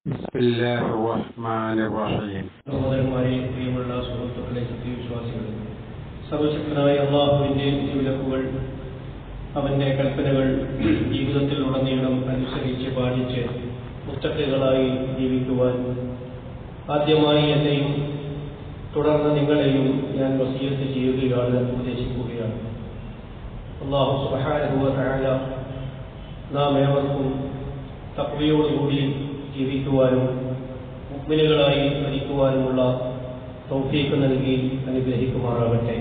بسم الله الرحمن الرحيم സഹോദരന്മാരെ പ്രിയമുള്ള സുഹൃത്തുക്കളെ സത്യവിശ്വാസികളെ സർവശക്തനായ അള്ളാഹുവിന്റെ വിലക്കുകൾ അവന്റെ കൽപ്പനകൾ ജീവിതത്തിൽ ഉടനീളം അനുസരിച്ച് പാലിച്ച് മുത്തക്കുകളായി ജീവിക്കുവാൻ ആദ്യമായി എന്നെയും തുടർന്ന് നിങ്ങളെയും ഞാൻ വസീയത്ത് ചെയ്യുകയാണ് ഉപദേശിക്കുകയാണ് അള്ളാഹു സുബാനുഭവത്തായ നാം ഏവർക്കും തക്വയോടുകൂടി ജീവിക്കുവാനും മുഗ്മിനുകളായി മരിക്കുവാനുമുള്ള തൗഫീക്ക് നൽകി അനുഗ്രഹിക്കുമാറാകട്ടെ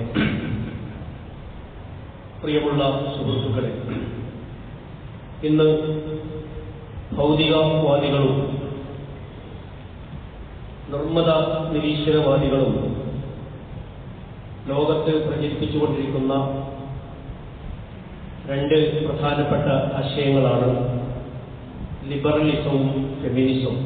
പ്രിയമുള്ള സുഹൃത്തുക്കളെ ഇന്ന് ഭൗതികവാദികളും നിർമ്മത നിരീശ്വരവാദികളും ലോകത്ത് പ്രചരിപ്പിച്ചുകൊണ്ടിരിക്കുന്ന രണ്ട് പ്രധാനപ്പെട്ട ആശയങ്ങളാണ് ലിബറലിസവും ഫെമിനിസവും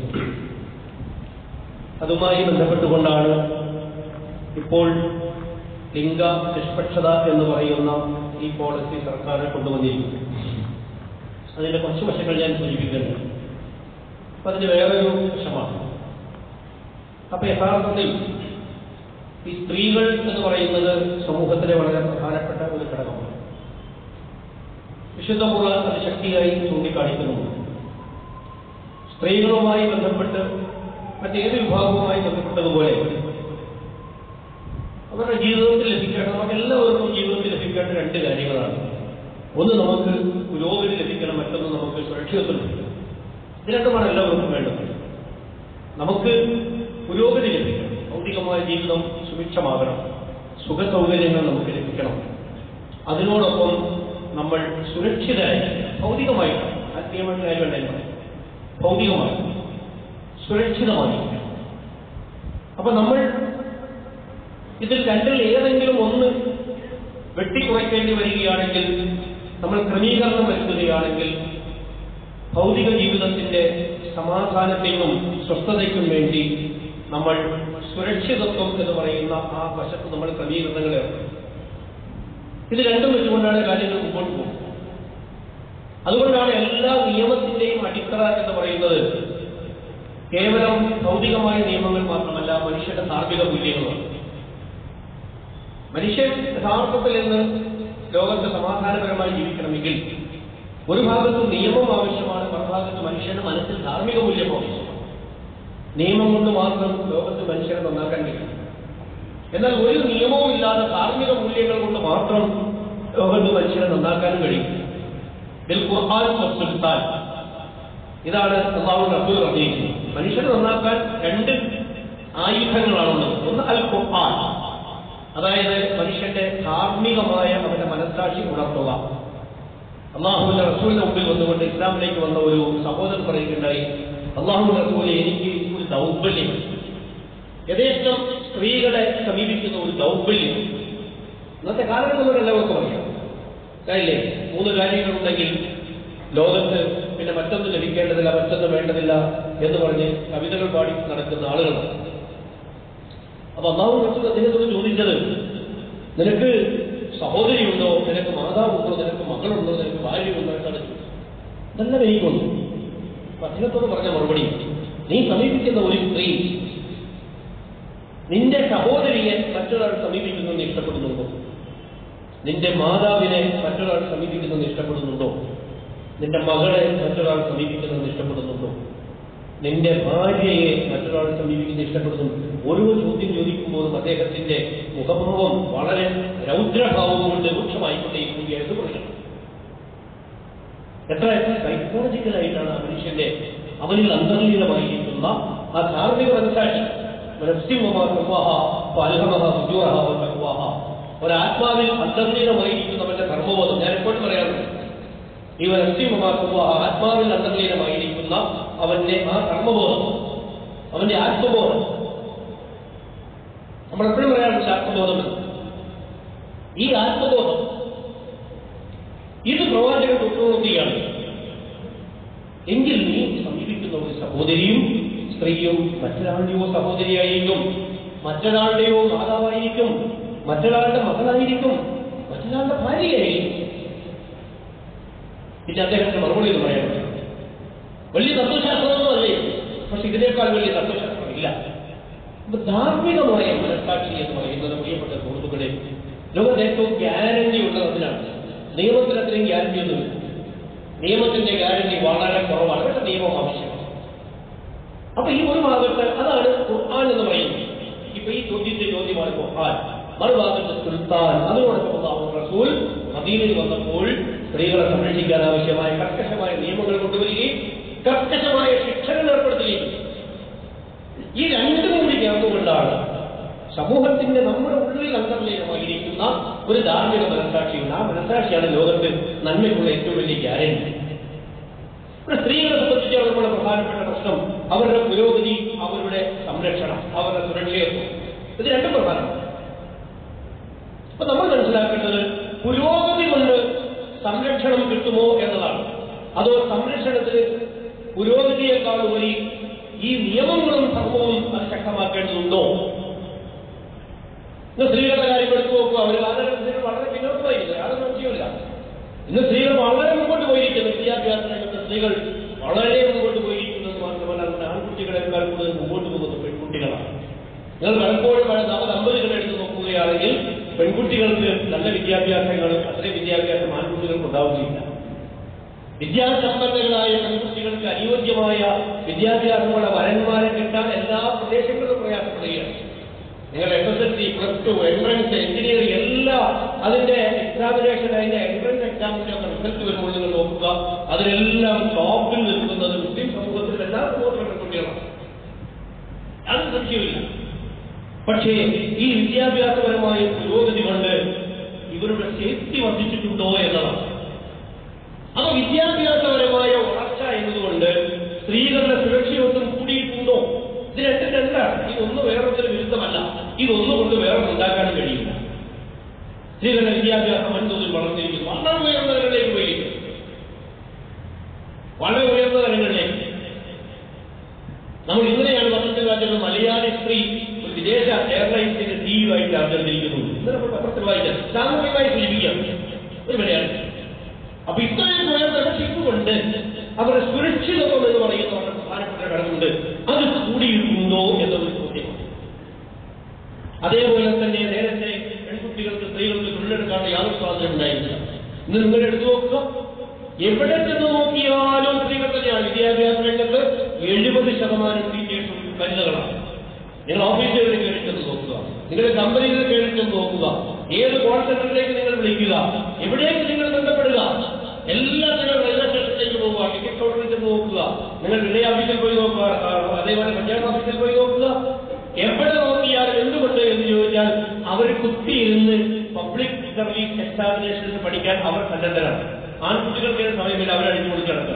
അതുമായി ബന്ധപ്പെട്ടുകൊണ്ടാണ് ഇപ്പോൾ ലിംഗ നിഷ്പക്ഷത എന്ന് പറയുന്ന ഈ പോളിസി സർക്കാർ കൊണ്ടുവന്നിരിക്കുന്നത് അതിന്റെ കുറച്ച് വശങ്ങൾ ഞാൻ സൂചിപ്പിക്കുന്നുണ്ട് അപ്പൊ അതിന് വേറൊരു വശമാണ് അപ്പൊ യഥാർത്ഥത്തിൽ ഈ സ്ത്രീകൾ എന്ന് പറയുന്നത് സമൂഹത്തിലെ വളരെ പ്രധാനപ്പെട്ട ഒരു ഘടകമാണ് വിശുദ്ധ ഖുർആൻ അത് ശക്തിയായി ചൂണ്ടിക്കാണിക്കുന്നുണ്ട് സ്ത്രീകളുമായി ബന്ധപ്പെട്ട് മറ്റേത് വിഭാഗവുമായി ബന്ധപ്പെട്ടതുപോലെ അവരുടെ ജീവിതത്തിൽ ലഭിക്കേണ്ട നമുക്ക് എല്ലാവർക്കും ജീവിതത്തിൽ ലഭിക്കേണ്ട രണ്ട് കാര്യങ്ങളാണ് ഒന്ന് നമുക്ക് പുരോഗതി ലഭിക്കണം മറ്റൊന്ന് നമുക്ക് സുരക്ഷിതത്വം ലഭിക്കണം ഇത് രണ്ടുമാണ് എല്ലാവർക്കും വേണ്ടത് നമുക്ക് പുരോഗതി ലഭിക്കണം ഭൗതികമായ ജീവിതം സുഭിക്ഷമാകണം സുഖ സൗകര്യങ്ങൾ നമുക്ക് ലഭിക്കണം അതിനോടൊപ്പം നമ്മൾ സുരക്ഷിതരായി ഭൗതികമായി ആത്മീയമായിട്ട് കാര്യമല്ല ഞാൻ പറയും ഭൗതികമായി സുരക്ഷിതമായി അപ്പൊ നമ്മൾ ഇതിൽ രണ്ടിൽ ഏതെങ്കിലും ഒന്ന് വെട്ടിക്കുറയ്ക്കേണ്ടി വരികയാണെങ്കിൽ നമ്മൾ ക്രമീകരണം വരുത്തുകയാണെങ്കിൽ ഭൗതിക ജീവിതത്തിന്റെ സമാധാനത്തിനും സ്വസ്ഥതയ്ക്കും വേണ്ടി നമ്മൾ സുരക്ഷിതത്വം എന്ന് പറയുന്ന ആ വശത്ത് നമ്മൾ ക്രമീകരണങ്ങൾ ഏർപ്പെടും ഇത് രണ്ടും വെച്ചുകൊണ്ടാണ് കാര്യങ്ങൾ മുമ്പോട്ട് പോകുന്നത് അതുകൊണ്ടാണ് എല്ലാ നിയമത്തിന്റെയും അടിത്തറ എന്ന് പറയുന്നത് കേവലം ഭൗതികമായ നിയമങ്ങൾ മാത്രമല്ല മനുഷ്യന്റെ ധാർമ്മിക മൂല്യങ്ങളാണ് മനുഷ്യൻ യഥാർത്ഥത്തിൽ നിന്ന് ലോകത്ത് സമാധാനപരമായി ജീവിക്കണമെങ്കിൽ ഒരു ഭാഗത്ത് നിയമം ആവശ്യമാണ് മറുഭാഗത്ത് മനുഷ്യന്റെ മനസ്സിൽ ധാർമ്മിക മൂല്യം ആവശ്യമാണ് നിയമം കൊണ്ട് മാത്രം ലോകത്ത് മനുഷ്യനെ നന്നാക്കാൻ കഴിയും എന്നാൽ ഒരു നിയമവും ഇല്ലാതെ ധാർമ്മിക മൂല്യങ്ങൾ കൊണ്ട് മാത്രം ലോകത്ത് മനുഷ്യനെ നന്നാക്കാനും കഴിയും ഇതിൽ ഖുർആൻ സുൽത്താൻ ഇതാണ് അള്ളാഹു റബ്ബുൽ പറഞ്ഞിരിക്കുന്നത് മനുഷ്യനെ നന്നാക്കാൻ രണ്ട് ആയുധങ്ങളാണുള്ളത് ഒന്ന് അൽ ഖുർആൻ അതായത് മനുഷ്യന്റെ ധാർമ്മികമായ അവന്റെ മനസ്സാക്ഷി ഉണർത്തുക അള്ളാഹുവിന്റെ റസൂലിന്റെ മുമ്പിൽ വന്നുകൊണ്ട് ഇസ്ലാമിലേക്ക് വന്ന ഒരു സഹോദരൻ പറയുകയുണ്ടായി അള്ളാഹു റസൂലെ എനിക്ക് ഒരു ദൗർബല്യം യഥേഷ്ടം സ്ത്രീകളെ സമീപിക്കുന്ന ഒരു ദൗർബല്യം ഇന്നത്തെ കാലത്ത് നമുക്ക് എല്ലാവർക്കും അറിയാം കാര്യമില്ലേ മൂന്ന് കാര്യങ്ങളുണ്ടെങ്കിൽ ലോകത്ത് പിന്നെ മറ്റൊന്ന് ലഭിക്കേണ്ടതില്ല മറ്റൊന്ന് വേണ്ടതില്ല എന്ന് പറഞ്ഞ് കവിതകൾ പാടി നടക്കുന്ന ആളുകളാണ് അപ്പൊ അള്ളാഹു റസൂൽ അദ്ദേഹത്തോട് ചോദിച്ചത് നിനക്ക് സഹോദരിയുണ്ടോ നിനക്ക് മാതാവുണ്ടോ നിനക്ക് മകളുണ്ടോ നിനക്ക് ഭാര്യയുണ്ടോ എന്നാണ് ചോദിച്ചത് ഇതെല്ലാം എനിക്കൊന്നു അപ്പൊ അദ്ദേഹത്തോട് പറഞ്ഞ മറുപടി നീ സമീപിക്കുന്ന ഒരു സ്ത്രീ നിന്റെ സഹോദരിയെ മറ്റൊരാൾ സമീപിക്കുന്നു ഇഷ്ടപ്പെടുന്നുണ്ടോ നിന്റെ മാതാവിനെ മറ്റൊരാൾ സമീപിക്കുന്നത് ഇഷ്ടപ്പെടുന്നുണ്ടോ നിന്റെ മകളെ മറ്റൊരാൾ സമീപിക്കുന്നത് ഇഷ്ടപ്പെടുന്നുണ്ടോ നിന്റെ ഭാര്യയെ മറ്റൊരാൾ സമീപിക്കുന്നത് ഇഷ്ടപ്പെടുന്നുണ്ടോ ഓരോ ചോദ്യം ചോദിക്കുമ്പോഴും അദ്ദേഹത്തിന്റെ മുഖഭാവം വളരെ രൗദ്രഭാവം കൊണ്ട് രൂക്ഷമായിക്കൊണ്ടേയിരിക്കുകയായിരുന്നു പറയുന്നത് എത്ര സൈക്കോളജിക്കലായിട്ടാണ് ആ മനുഷ്യന്റെ അവനിൽ അന്തർലീനമായിരിക്കുന്ന ആ ധാർമ്മിക മനസ്സാക്ഷി ഒരാത്മാവിൽ അന്തർലീനമായിരിക്കുന്നവന്റെ ധർമ്മബോധം ഞാൻ എപ്പോഴും പറയാറുണ്ട് ഈ നസ്തിമമാക്കുക ആത്മാവിൽ അന്തർലീനമായിരിക്കുന്ന അവന്റെ ആ കർമ്മബോധം അവന്റെ ആത്മബോധം നമ്മൾ എപ്പോഴും പറയാറുണ്ട് ആത്മബോധം എന്ന് ഈ ആത്മബോധം ഇത് പ്രവാചകൻ തൊട്ടുനോക്കുകയാണ് എങ്കിൽ നീ സമീപിക്കുന്ന ഒരു സഹോദരിയും സ്ത്രീയും മറ്റൊരാളുടെയോ സഹോദരിയായിരിക്കും മറ്റൊരാളുടെയോ മാതാവായിരിക്കും മറ്റൊരാളുടെ മകളായിരിക്കും മറ്റൊരാളുടെ ഭാര്യയായിരിക്കും പിന്നെ അദ്ദേഹത്തിന്റെ മറുപടി എന്ന് പറയാൻ വലിയ തത്വശാസ്ത്രമൊന്നുമല്ലേ പക്ഷെ ഇതിനേക്കാൾ വലിയ തത്വശാസ്ത്രമില്ല അപ്പൊ ധാർമ്മികമായ മനസാക്ഷി എന്ന് പറയുന്നത് പ്രിയപ്പെട്ട സുഹൃത്തുക്കളെ ലോകത്ത് ഏറ്റവും ഗ്യാരണ്ടി ഉള്ളത് അതിനാണ് നിയമത്തിന് അത്രയും ഗ്യാരണ്ടി ഒന്നുമില്ല നിയമത്തിന്റെ ഗ്യാരണ്ടി വളരെ കുറവാണ് പക്ഷെ നിയമം ആവശ്യമാണ് അപ്പൊ ഈ ഒരു ഭാഗത്ത് അതാണ് ഖുർആൻ എന്ന് പറയുന്നത് ഇപ്പൊ ഈ ചോദ്യത്തെ ചോദ്യമാണ് ഖുർആൻ മറുഭാഗത്ത് സുൽത്താൻ അതിനോടൊപ്പം റസൂൽ മദീനയിൽ വന്നപ്പോൾ സ്ത്രീകളെ സംരക്ഷിക്കാൻ ആവശ്യമായ കർക്കശമായ നിയമങ്ങൾ കൊണ്ടുവരികയും കർക്കശമായ ശിക്ഷകൾ ഏർപ്പെടുത്തുകയും ഈ രണ്ടും കൂടി ചേർന്നുകൊണ്ടാണ് സമൂഹത്തിന്റെ നമ്മുടെ ഉള്ളിൽ അന്തർലീനമായിരിക്കുന്ന ഒരു ധാർമ്മിക മനസാക്ഷിയുണ്ട് ആ മനസാക്ഷിയാണ് ലോകത്ത് നന്മയ്ക്കുള്ള ഏറ്റവും വലിയ ഗ്യാരണ്ടി ഇവിടെ സ്ത്രീകളെ സംബന്ധിച്ച് നമ്മുടെ പ്രധാനപ്പെട്ട പ്രശ്നം അവരുടെ പുരോഗതി അവരുടെ സംരക്ഷണം അവരുടെ സുരക്ഷിതത്വം ഇത് രണ്ടും പ്രധാനമാണ് അപ്പൊ നമ്മൾ മനസ്സിലാക്കേണ്ടത് പുരോഗതി കൊണ്ട് സംരക്ഷണം കിട്ടുമോ എന്നതാണ് അതോ സംരക്ഷണത്തിന് പുരോഗതിയേക്കാൾ ഉപരി ഈ നിയമങ്ങളും ധർമ്മവും അത് ശക്തമാക്കേണ്ടതുണ്ടോ ഇന്ന് സ്ത്രീകളുടെ കാര്യം എടുത്തു നോക്കുക അവർ കാലഘട്ടത്തിൽ വളരെ പിന്നോട്ടമായിരിക്കും യാതൊരു സംശയമില്ല ഇന്ന് സ്ത്രീകൾ വളരെ മുമ്പോട്ട് പോയിരിക്കുന്നു വിദ്യാഭ്യാസ രംഗത്ത് സ്ത്രീകൾ വളരെ മുമ്പോട്ട് പോയിരിക്കുന്നത് മാത്രമല്ല നമ്മുടെ ആൺകുട്ടികളെക്കാൾ കൂടുതൽ മുമ്പോട്ട് പോകുന്നത് പെൺകുട്ടികളാണ് നിങ്ങൾ പലപ്പോഴും പല നവദമ്പതികളെ എടുത്ത് നോക്കുകയാണെങ്കിൽ പെൺകുട്ടികൾക്ക് നല്ല വിദ്യാഭ്യാസങ്ങൾ അത്രയും വിദ്യാഭ്യാസം ആൺകുട്ടികൾക്ക് ഉണ്ടാവുകയില്ല വിദ്യാസമ്പന്നകളായ പെൺകുട്ടികൾക്ക് അനുയോജ്യമായ വിദ്യാഭ്യാസമുള്ള വരന്മാരെ കിട്ടാൻ എല്ലാ പ്രദേശങ്ങളിലും പ്രയാസപ്പെടുകയാണ് നിങ്ങൾ S S L C plus two entrance engineering എല്ലാ അതിന്റെ എക്സാമിനേഷൻ അതിന്റെ എൻട്രൻസ് എക്സാമിന്റെ ഒക്കെ റിസൾട്ട് വരുമ്പോൾ നിങ്ങൾ നോക്കുക അതിലെല്ലാം ടോപ്പിൽ നിൽക്കുന്നത് മുസ്ലിം സമൂഹത്തിൽ എല്ലാ സമൂഹത്തിലും പെൺകുട്ടികളാണ് അത് സംശയമില്ല പക്ഷേ ഈ വിദ്യാഭ്യാസപരമായ പുരോഗതി കൊണ്ട് ഇവരുടെ സേഫ്റ്റി വർദ്ധിച്ചിട്ടുണ്ടോ എന്നതാണ് അപ്പൊ വിദ്യാഭ്യാസപരമായ വളർച്ച എന്നതുകൊണ്ട് സ്ത്രീകളുടെ സുരക്ഷയൊട്ടും കൂടിയിട്ടുണ്ടോ ഇത് രണ്ടും രണ്ടാണ് ഇതൊന്നും വേറൊന്നിന് വിരുദ്ധമല്ല ഇതൊന്നുകൊണ്ട് വേറെ ഉണ്ടാക്കാൻ കഴിയില്ല സ്ത്രീകളുടെ വിദ്യാഭ്യാസം വൻതോതിൽ വളർന്നിരിക്കുന്നു വളരെ ഉയർന്ന തലങ്ങളിലേക്ക് പോയിരിക്കുന്നു വളരെ ഉയർന്ന തലങ്ങളിലേക്ക് നമ്മൾ ഇന്നലെയാണ് പത്രത്തിൽ വായിച്ചത് മലയാളി സ്ത്രീ ഒരു വിദേശ എയർലൈൻസിന്റെ സിഇഒ ആയിട്ട് ആചരിച്ചിരിക്കുന്നു ഇന്നലെ നമ്മൾ പത്രത്തിൽ വായിച്ചത് സാമൂഹികമായി സൂചിപ്പിക്കാം ഒരു മലയാളി അപ്പൊ ഇത്രയും ഉയർന്ന ഷിപ്പുകൊണ്ട് അവരുടെ സുരക്ഷിതത്വം എന്ന് പറയുന്ന വളരെ പ്രധാനപ്പെട്ട ഘടകമുണ്ട് അത് കൂടിയിട്ടുണ്ടോ എന്നൊരു ചോദ്യമാണ് അതേപോലെ തന്നെ നേരത്തെ പെൺകുട്ടികൾക്ക് സ്ത്രീകൾക്ക് തൊഴിലെടുക്കാനുള്ള യാതൊരു സ്വാതന്ത്ര്യം ഉണ്ടായിരുന്നില്ല ഇന്ന് നിങ്ങൾ എടുത്തു നോക്കുക എവിടെ ചെന്ന് നോക്കിയാലും സ്ത്രീകൾ തന്നെയാണ് വിദ്യാഭ്യാസ രംഗത്ത് എഴുപത് ശതമാനം ടീച്ചേഴ്സും വനിതകളാണ് നിങ്ങൾ ഓഫീസുകളിൽ കയറി ചെന്ന് നോക്കുക നിങ്ങളുടെ കമ്പനികളിൽ കയറി ചെന്ന് നോക്കുക ഏത് കോൾ സെന്ററിലേക്ക് നിങ്ങൾ വിളിക്കുക എവിടേക്ക് നിങ്ങൾ ബന്ധപ്പെടുക എല്ലാം നിങ്ങൾ റെയിൽവേ സ്റ്റേഷനിലേക്ക് പോവുക ടിക്കറ്റ് കൗണ്ടറിൽ ചെന്ന് നോക്കുക നിങ്ങൾ വിലയ ഓഫീസിൽ പോയി നോക്കുക ആ, അതേപോലെ പഞ്ചായത്ത് ഓഫീസിൽ പോയി നോക്കുക എവിടെ നോക്കിയാലും എന്തുകൊണ്ട് എന്ന് ചോദിച്ചാൽ അവർ കുത്തിയിരുന്ന് പബ്ലിക് സർവീസ് എക്സാമിനേഷൻസ് പഠിക്കാൻ അവർ സന്നദ്ധരാണ് ആൺകുട്ടികൾക്ക് ഇതിന് സമയമില്ല അവരടിച്ചു കൊടുത്ത് കിടക്കുക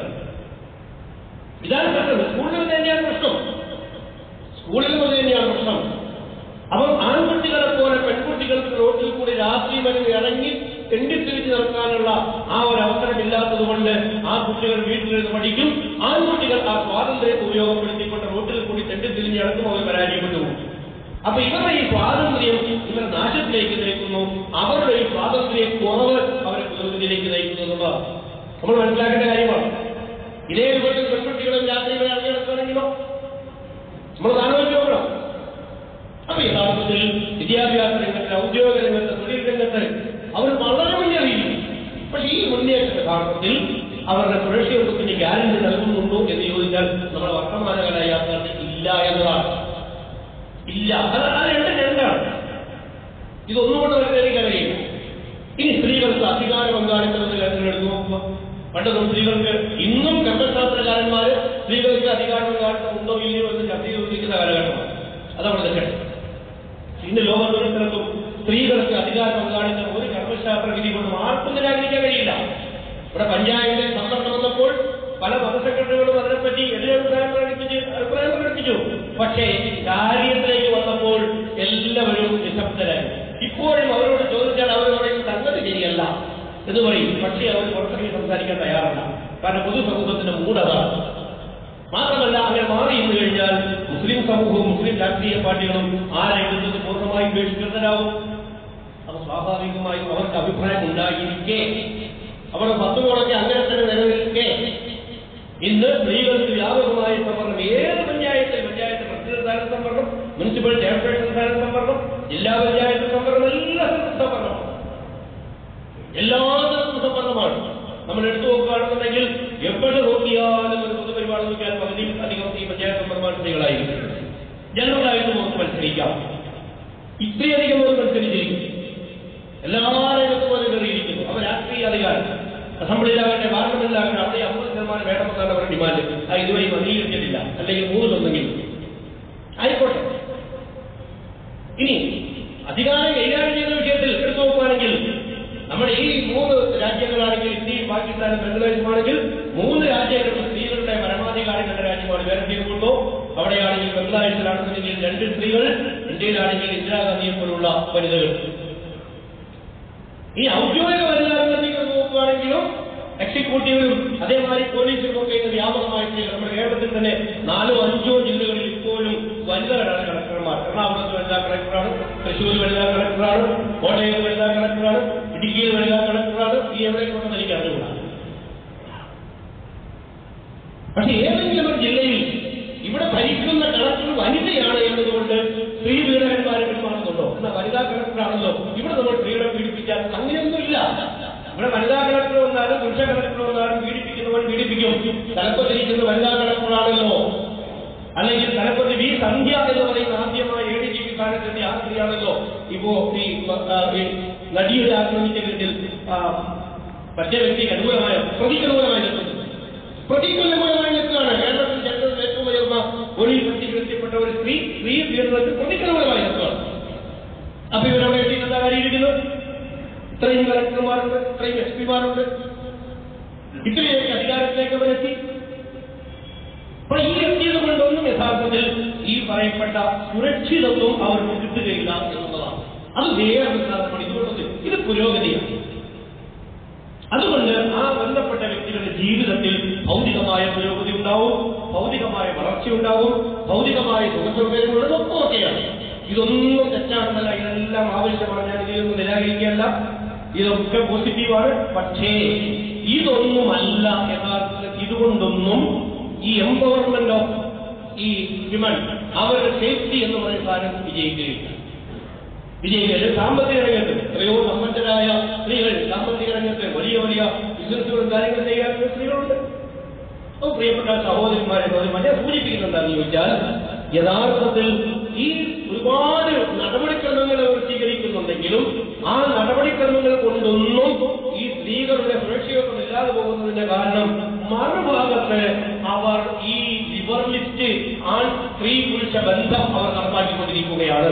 ഇതാണ് പ്രശ്നം സ്കൂളിൽ തന്നെയാണ് പ്രശ്നം സ്കൂളിൽ നിന്ന് തന്നെയാണ് പ്രശ്നം അപ്പം ആൺകുട്ടികളെ പോലെ പെൺകുട്ടികൾക്ക് റോഡിൽ കൂടി രാത്രി വരെ ഇറങ്ങി തെണ്ടിത്തിരിച്ച് നടക്കാനുള്ള ആ ഒരു അവസരമില്ലാത്തത് കൊണ്ട് ആ കുട്ടികൾ വീട്ടിലിരുന്ന് പഠിക്കും ആൺകുട്ടികൾ ആ സ്വാതന്ത്ര്യം ഉപയോഗപ്പെടുത്തിക്കൊണ്ട് റോഡിൽ കൂടി തെണ്ടിത്തിരിഞ്ഞ് നടക്കും അവർ പരാജയപ്പെട്ടു പോകും അപ്പൊ ഇവരുടെ ഈ സ്വാതന്ത്ര്യം ഇവരെ നാശത്തിലേക്ക് നയിക്കുന്നു അവരുടെ ഈ സ്വാതന്ത്ര്യ കുറവ് അവരെ പുരോഗതിയിലേക്ക് നയിക്കുന്നു എന്നുള്ളതാണ് നമ്മൾ മനസ്സിലാക്കേണ്ട കാര്യമാണ് ഇതേ രൂപത്തിൽ പെൺകുട്ടികളും രാത്രി വരെ ഇറങ്ങി നടക്കുകയാണെങ്കിലോ നമ്മൾ ആലോചിച്ച് നോക്കണം അപ്പൊ യഥാർത്ഥത്തിൽ വിദ്യാഭ്യാസ രംഗത്ത് ഔദ്യോഗിക രംഗത്ത് തൊഴിൽ രംഗത്ത് അവർ വളരെ മുന്നേറിയിരിക്കും പക്ഷെ ഈ മുന്നേറ്റ യഥാർത്ഥത്തിൽ അവരുടെ സുരക്ഷിതത്വത്തിന് ഗ്യാരണ്ടി നൽകുന്നുണ്ടോ എന്ന് ചോദിച്ചാൽ നമ്മുടെ വർത്തമാനകാല യാത്രയിൽ ഇല്ല എന്നതാണ് ഇല്ല അത് അത് രണ്ട് രണ്ടാണ് ഇതൊന്നും കൊണ്ട് പരിഹരിക്കാൻ കഴിയും ഇനി സ്ത്രീകൾക്ക് അധികാര പങ്കാളിത്തം എന്ന കാര്യത്തിൽ എടുത്തു നോക്കുക പണ്ടൊന്നും സ്ത്രീകൾക്ക് ഇന്നും കർമ്മശാസ്ത്രകാരന്മാര് സ്ത്രീകൾക്ക് അധികാര പങ്കാളിത്തം ഉണ്ടോ ഇല്ലയോ എന്ന് ചർച്ച ചെയ്തുകൊണ്ടിരിക്കുന്ന കാലഘട്ടമാണ് അതവിടെ നിൽക്കട്ടെ ഇന്ന് ലോകത്തൊരു സ്ഥലത്തും സ്ത്രീകൾക്ക് അധികാര പങ്കാളിത്തം ഒരു കർമ്മശാസ്ത്ര വിധി കൊണ്ട് ആർക്കും നിരാകരിക്കാൻ കഴിയില്ല ഇവിടെ പഞ്ചായത്തിൽ സമ്മർദ്ദം വന്നപ്പോൾ പല മതസംഘടനകളും അതിനെപ്പറ്റി എതിരഭിപ്രായം പ്രകടിപ്പിച്ച് അഭിപ്രായം പ്രകടിപ്പിച്ചു പക്ഷേ കാര്യത്തിലേക്ക് വന്നപ്പോൾ എല്ലാവരും നിശബ്ദരായി ഇപ്പോഴും അവരോട് ചോദിച്ചാൽ അവർ പറയും സംഗതി ശരിയല്ല എന്ന് പറയും പക്ഷേ അവർ പുറത്തിറങ്ങി സംസാരിക്കാൻ തയ്യാറല്ല കാരണം പൊതുസമൂഹത്തിന്റെ മൂടതാണ് മാത്രമല്ല അങ്ങനെ മാറി ഇന്ന് കഴിഞ്ഞാൽ മുസ്ലിം സമൂഹവും മുസ്ലിം രാഷ്ട്രീയ പാർട്ടികളും ആ രംഗത്ത് പൂർണ്ണമായും ബഹിഷ്കൃതരാകും അത് സ്വാഭാവികമായും അവർക്ക് അഭിപ്രായം ഉണ്ടായിരിക്കെ അവരുടെ പത്ത് കോളേജ് അങ്ങനെ തന്നെ നിലനിൽക്കെ ഇന്ന് സ്ത്രീകൾക്ക് വ്യാപകമായ സംവരണം ഏത് പഞ്ചായത്തിൽ പഞ്ചായത്ത് പ്രസിഡന്റ് സ്ഥാന സംവരണം മുനിസിപ്പൽ ചെയർപേഴ്സൺ സ്ഥാന സംവരണം ജില്ലാ പഞ്ചായത്ത് സംവരണം എല്ലാ സ്ഥലത്തും സംവരണമാണ് എല്ലാ സ്ഥലത്തും സംവരണമാണ് നമ്മൾ എടുത്തു നോക്കുകയാണെന്നുണ്ടെങ്കിൽ എവിടെ നോക്കിയാലും ഒരു പൊതുപരിപാടി നോക്കിയാൽ പകുതി അധികം ഈ പഞ്ചായത്ത് മെമ്പർമാർ സ്ത്രീകളായിരിക്കും ജനറലായിട്ട് നമുക്ക് മത്സരിക്കാം ഇത്രയധികം പേർ മത്സരിച്ചിരിക്കും എല്ലാ രംഗത്തും അത് കയറിയിരിക്കുന്നു അവർ രാഷ്ട്രീയ അധികാരം അസംബ്ലിയിലാകട്ടെ പാർലമെന്റിലാകട്ടെ അവിടെ അമ്പത് ശതമാനം വേണമെന്നാണ് അവരുടെ ഡിമാൻഡ് ആ ഇതുവരെ അംഗീകരിച്ചിട്ടില്ല അല്ലെങ്കിൽ മൂന്ന് സ്വന്നെങ്കിലും ആയിക്കോട്ടെ ഇനി അധികാരം കൈകാര്യം ചെയ്യുന്ന വിഷയത്തിൽ എടുത്തു നോക്കുകയാണെങ്കിൽ നമ്മുടെ ഈ മൂന്ന് രാജ്യങ്ങളാണെങ്കിൽ ഇന്ത്യയും പാകിസ്ഥാനും ബംഗ്ലാദേശുമാണെങ്കിൽ മൂന്ന് രാജ്യങ്ങളിൽ സ്ത്രീകളുടെ പരമാധികാരങ്ങളുടെ രാജ്യമാണ് വേറെ ചെയ്യുന്നുണ്ടോ അവിടെയാണെങ്കിൽ ബംഗ്ലാദേശിലാണെന്നുണ്ടെങ്കിൽ രണ്ട് സ്ത്രീകൾ ഇന്ത്യയിലാണെങ്കിൽ ഇന്ദിരാഗാന്ധിയെ പോലുള്ള വനിതകൾ ഈ ഔദ്യോഗിക വനിതാഗതികൾ നോക്കുകയാണെങ്കിലും എക്സിക്യൂട്ടീവിലും അതേമാതിരി പോലീസിലും ഒക്കെ ഇന്ന് വ്യാപകമായിട്ട് നമ്മുടെ കേരളത്തിൽ തന്നെ നാലോ അഞ്ചോ ജില്ലകളിൽ ഇപ്പോഴും വനിതകളാണ് കളക്ടർമാർ എറണാകുളത്ത് വനിതാ കളക്ടറാണ് തൃശ്ശൂർ വനിതാ കളക്ടറാണ് കോട്ടയം വനിതാ കളക്ടറാണ് ഇടുക്കിയിൽ വനിതാ കളക്ടറാണ് ഈ എവിടെയൊക്കെ എനിക്ക് അറിഞ്ഞുകൂടാ പക്ഷെ ഏതെങ്കിലും ഒരു ജില്ലയിൽ ഇവിടെ ഭരിക്കുന്ന കളക്ടർ വനിതയാണ് എന്നതുകൊണ്ട് സ്ത്രീ പീഡകന്മാരെ പിന്മാറുന്നുണ്ടോ എന്നാൽ വനിതാ കളക്ടറാണല്ലോ ഇവിടെ നമ്മൾ സ്ത്രീകളെ പീഡിപ്പിച്ചാൽ അങ്ങനെയൊന്നുമില്ല ഇവിടെ വനിതാ കളക്ടർ വന്നാലും പുരുഷ കളക്ടർ വന്നാലും പീഡിപ്പിക്കുന്നവൻ പീഡിപ്പിക്കും തലപ്പത്തിരിക്കുന്ന വനിതാ കളക്ടറാണല്ലോ അല്ലെങ്കിൽ തലപ്പതി വി സന്ധ്യ എന്ന് പറയുന്ന ആദ്യമായി എ ഡി ജി പി സ്ഥാനത്തെത്തിയ ആ സ്ത്രീയാണല്ലോ ഇപ്പോ ഈ ആ, ഈ നടിയുടെ ആക്രമിച്ച കേസിൽ ആ, മറ്റേ വ്യക്തിക്ക് അനുകൂലമായ പ്രതിക്കനുകൂലമായി നിൽക്കുന്നത് പ്രതികൂലമായി നിൽക്കുകയാണ് കേരളത്തിൽ ചരിത്രത്തിൽ ഏറ്റവും ഉയർന്ന പോലീസ് പ്രതികരിക്കപ്പെട്ട ഒരു സ്ത്രീ സ്ത്രീ പീഡനത്തിൽ പ്രതികൂലമായി നിൽക്കുകയാണ് അപ്പൊ ഇവരവിടെ എത്തിയിട്ട് കാര്യമിരിക്കുന്നു ഇത്രയും കളക്ടർമാരുണ്ട് ഇത്രയും എസ് പിമാരുണ്ട് ഇത്രയൊക്കെ അധികാരത്തിലേക്ക് അവരെത്തി അപ്പൊ ഈ എത്തിയത് കൊണ്ടൊന്നും യഥാർത്ഥത്തിൽ ഈ പറയപ്പെട്ട സുരക്ഷിതത്വം അവർക്ക് കിട്ടുകയില്ല എന്നുള്ളതാണ് അത് വേറെ സാധനമാണ് ഇതുകൊണ്ടത് ഇത് പുരോഗതിയാണ് അതുകൊണ്ട് ആ ബന്ധപ്പെട്ട വ്യക്തികളുടെ ജീവിതത്തിൽ ഭൗതികമായ പുരോഗതി ഉണ്ടാവും ഭൗതികമായ വളർച്ച ഉണ്ടാവും ഭൗതികമായ സുഖസൗകര്യങ്ങളുള്ളതൊക്കെ ഒക്കെയാണ് ഇതൊന്നും തെറ്റാണെന്നല്ല ഇതെല്ലാം ആവശ്യമാണ് ഞാൻ ഇതിലൊന്നും നിരാകരിക്കുകയല്ല ഇതൊക്കെ പോസിറ്റീവാണ് പക്ഷേ ഇതൊന്നുമല്ല യഥാർത്ഥത്തിൽ ഇതുകൊണ്ടൊന്നും ഈ എംപവർമെന്റ് ഓഫ് ഈ വിമൺ അവരുടെ സേഫ്റ്റി എന്ന് പറയുന്ന സാധനം വിജയിക്കുകയില്ല വിജയിക്കല് സാമ്പത്തിക രംഗത്ത് എത്രയോ സമ്പന്നരായ സ്ത്രീകൾ സാമ്പത്തിക രംഗത്ത് വലിയ വലിയ ബിസിനസ്സുകളും കാര്യങ്ങൾ ചെയ്യാനുള്ള സ്ത്രീകളുണ്ട് അപ്പോൾ പ്രിയപ്പെട്ട സഹോദരന്മാരെ മറ്റേ സൂചിപ്പിക്കുന്നുണ്ടെന്ന് ചോദിച്ചാൽ യഥാർത്ഥത്തിൽ ഈ ഒരുപാട് നടപടിക്രമങ്ങൾ അവർ സ്വീകരിക്കുന്നുണ്ടെങ്കിലും ആ നടപടിക്രമങ്ങൾ കൊണ്ടൊന്നും ഈ സ്ത്രീകളുടെ സുരക്ഷിതത്വം ഇല്ലാതെ പോകുന്നതിന്റെ കാരണം മറുഭാഗത്ത് അവർ ഈ ലിബറലിസ്റ്റ് ആൺ സ്ത്രീ പുരുഷ ബന്ധം അവർ നടപ്പാക്കിക്കൊണ്ടിരിക്കുകയാണ്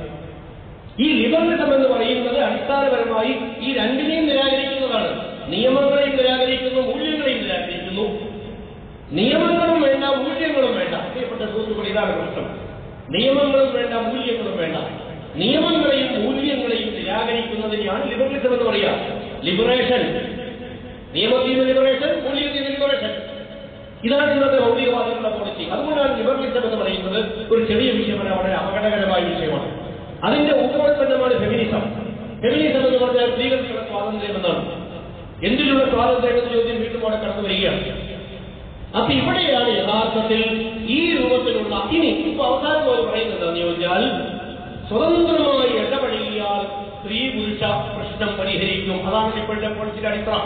ഈ ലിബറലിസം എന്ന് പറയുന്നത് അടിസ്ഥാനപരമായി ഈ രണ്ടിനെയും നിരാകരിക്കുന്നതാണ് നിയമങ്ങളെയും നിരാകരിക്കുന്നു മൂല്യങ്ങളെയും നിരാകരിക്കുന്നു നിയമങ്ങളും വേണ്ട മൂല്യങ്ങളും വേണ്ട പ്രിയപ്പെട്ട സുഹൃത്തുക്കൾ ഇതാണ് പ്രശ്നം നിയമങ്ങളും വേണ്ട മൂല്യങ്ങളും വേണ്ട നിയമങ്ങളെയും മൂല്യങ്ങളെയും നിരാകരിക്കുന്നതിനെയാണ് ലിബറലിസം എന്ന് പറയുക ലിബറേഷൻ നിയമത്തിൽ നിന്ന് ലിബറേഷൻ മൂല്യത്തിൽ നിന്ന് ലിബറേഷൻ ഇതാണ് ഇന്നത്തെ ഭൗതികവാദികളുടെ പോളിസി അതുകൊണ്ടാണ് ലിബറലിസം എന്ന് പറയുന്നത് ഒരു ചെറിയ വിഷയമല്ല വളരെ അപകടകരമായ വിഷയമാണ് അതിന്റെ ഉപോത്പന്നമാണ് ഫെമിനിസം ഫെമിനിസം എന്ന് പറഞ്ഞാൽ സ്ത്രീകൾക്കുള്ള സ്വാതന്ത്ര്യം എന്നാണ് എന്തിലുള്ള സ്വാതന്ത്ര്യം എന്ന ചോദ്യം വീണ്ടും അവിടെ കടന്നു വരികയാണ് അപ്പൊ ഇവിടെയാണ് യഥാർത്ഥത്തിൽ ഈ രൂപത്തിലുള്ള ഇനി ഇപ്പൊ അവസാനം അവർ പറയുന്നത് എന്താണെന്ന് ചോദിച്ചാൽ സ്വതന്ത്രമായി ഇടപഴകിയാൽ സ്ത്രീ പുരുഷ പ്രശ്നം പരിഹരിക്കും അതാണ് ഇപ്പോഴത്തെ പോളിസിയുടെ അടിത്തറ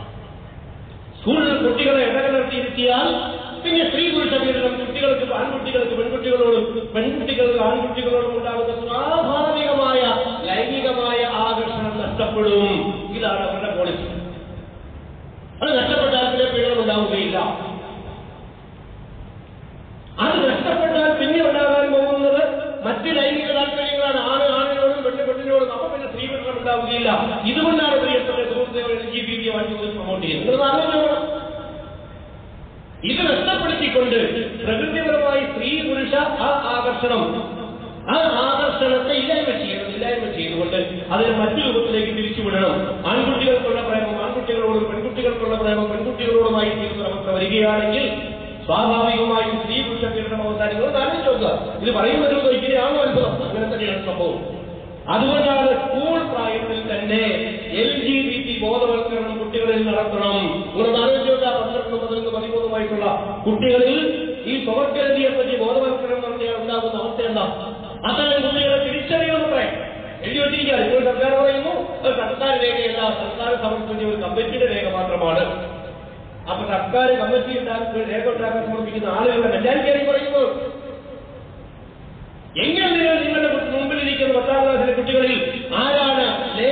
സ്കൂളിൽ കുട്ടികളെ ഇടകലർത്തിയിരുത്തിയാൽ പിന്നെ സ്ത്രീ പുരുഷ പീഡനം കുട്ടികൾക്ക് ആൺകുട്ടികൾക്ക് പെൺകുട്ടികളോടും പെൺകുട്ടികൾക്ക് ആൺകുട്ടികളോടും ഉണ്ടാകുന്ന സ്വാഭാവികമായ ലൈംഗികമായ ആകർഷണം നഷ്ടപ്പെടും ഇതാണ് അവരുടെ പോളിസി അത് നഷ്ടപ്പെട്ടാൽ പിന്നെ പീഡനം ഉണ്ടാവുകയില്ല അത് നഷ്ടപ്പെട്ടാൽ പിന്നെ ഉണ്ടാകാൻ പോകുന്നത് മറ്റ് ലൈംഗിക താല്പര്യങ്ങളാണ് ആണ് ആണിനോടും പെണ്ണ് പെണ്ണിനോടും അപ്പൊ പിന്നെ സ്ത്രീ പീഡനം ഉണ്ടാവുകയില്ല ഇതുകൊണ്ടാണ് പ്രിയപ്പെട്ട സുഹൃത്തുക്കൾ എൽ ജി ബി ടി വണ്ടി പ്രൊമോട്ട് ചെയ്യുന്നത് നിങ്ങൾ ആലോചിച്ചോളാം ഇത് നഷ്ടപ്പെടുത്തിക്കൊണ്ട് പ്രകൃതിപരമായി സ്ത്രീ പുരുഷ ആ ആകർഷണം ആ ആകർഷണത്തെ ഇല്ലായ്മ ചെയ്യണം ഇല്ലായ്മ ചെയ്തുകൊണ്ട് അതിനെ മറ്റു രൂപത്തിലേക്ക് തിരിച്ചുവിടണം ആൺകുട്ടികൾക്കുള്ള പ്രേമം ആൺകുട്ടികളോടും പെൺകുട്ടികൾക്കുള്ള പ്രേമം പെൺകുട്ടികളോടുമായി തീരുന്ന അവസ്ഥ വരികയാണെങ്കിൽ സ്വാഭാവികമായും സ്ത്രീ പുരുഷ പീഡനം അവസാനിക്കുന്നത് ആലോചിച്ച് നോക്കുക ഇത് പറയുന്നത് ഇങ്ങനെയാണോ അത്ഭുതം അങ്ങനെ തന്നെയാണ് സംഭവം അതുകൊണ്ടാണ് സ്കൂൾ പ്രായത്തിൽ തന്നെ എൽ ജി ബി ടി ബോധവൽക്കരണം കുട്ടികളിൽ നടത്തണം നിങ്ങളൊന്ന് ആലോചിച്ച് പന്ത്രണ്ട് പതിനൊന്ന് പതിമൂന്ന് വയസ്സുള്ള കുട്ടികളിൽ ഈ സ്വവർഗരതിയെ പറ്റി ബോധവൽക്കരണം നടത്തിയാൽ ഉണ്ടാകുന്ന അവസ്ഥ എന്താ അത്തരം കുട്ടികളെ തിരിച്ചറിയണമെന്നേ എഴുതി വെച്ചിരിക്കുകയാണ് ഇപ്പോൾ സർക്കാർ പറയുന്നു അത് സർക്കാർ രേഖയല്ല സർക്കാർ സമർപ്പിച്ച ഒരു കമ്മിറ്റിയുടെ രേഖ മാത്രമാണ് അപ്പൊ സർക്കാർ കമ്മിറ്റി ഉണ്ടാക്കി രേഖ ഉണ്ടാക്കാൻ സമർപ്പിക്കുന്ന ആളുകളുടെ മെന്റാലിറ്റിയാണ് ഈ പറയുന്നത് എങ്ങനെ നിങ്ങൾ നിങ്ങളുടെ മുമ്പിലിരിക്കുന്ന പത്താം ക്ലാസ്സിലെ കുട്ടികളിൽ ആരാണ്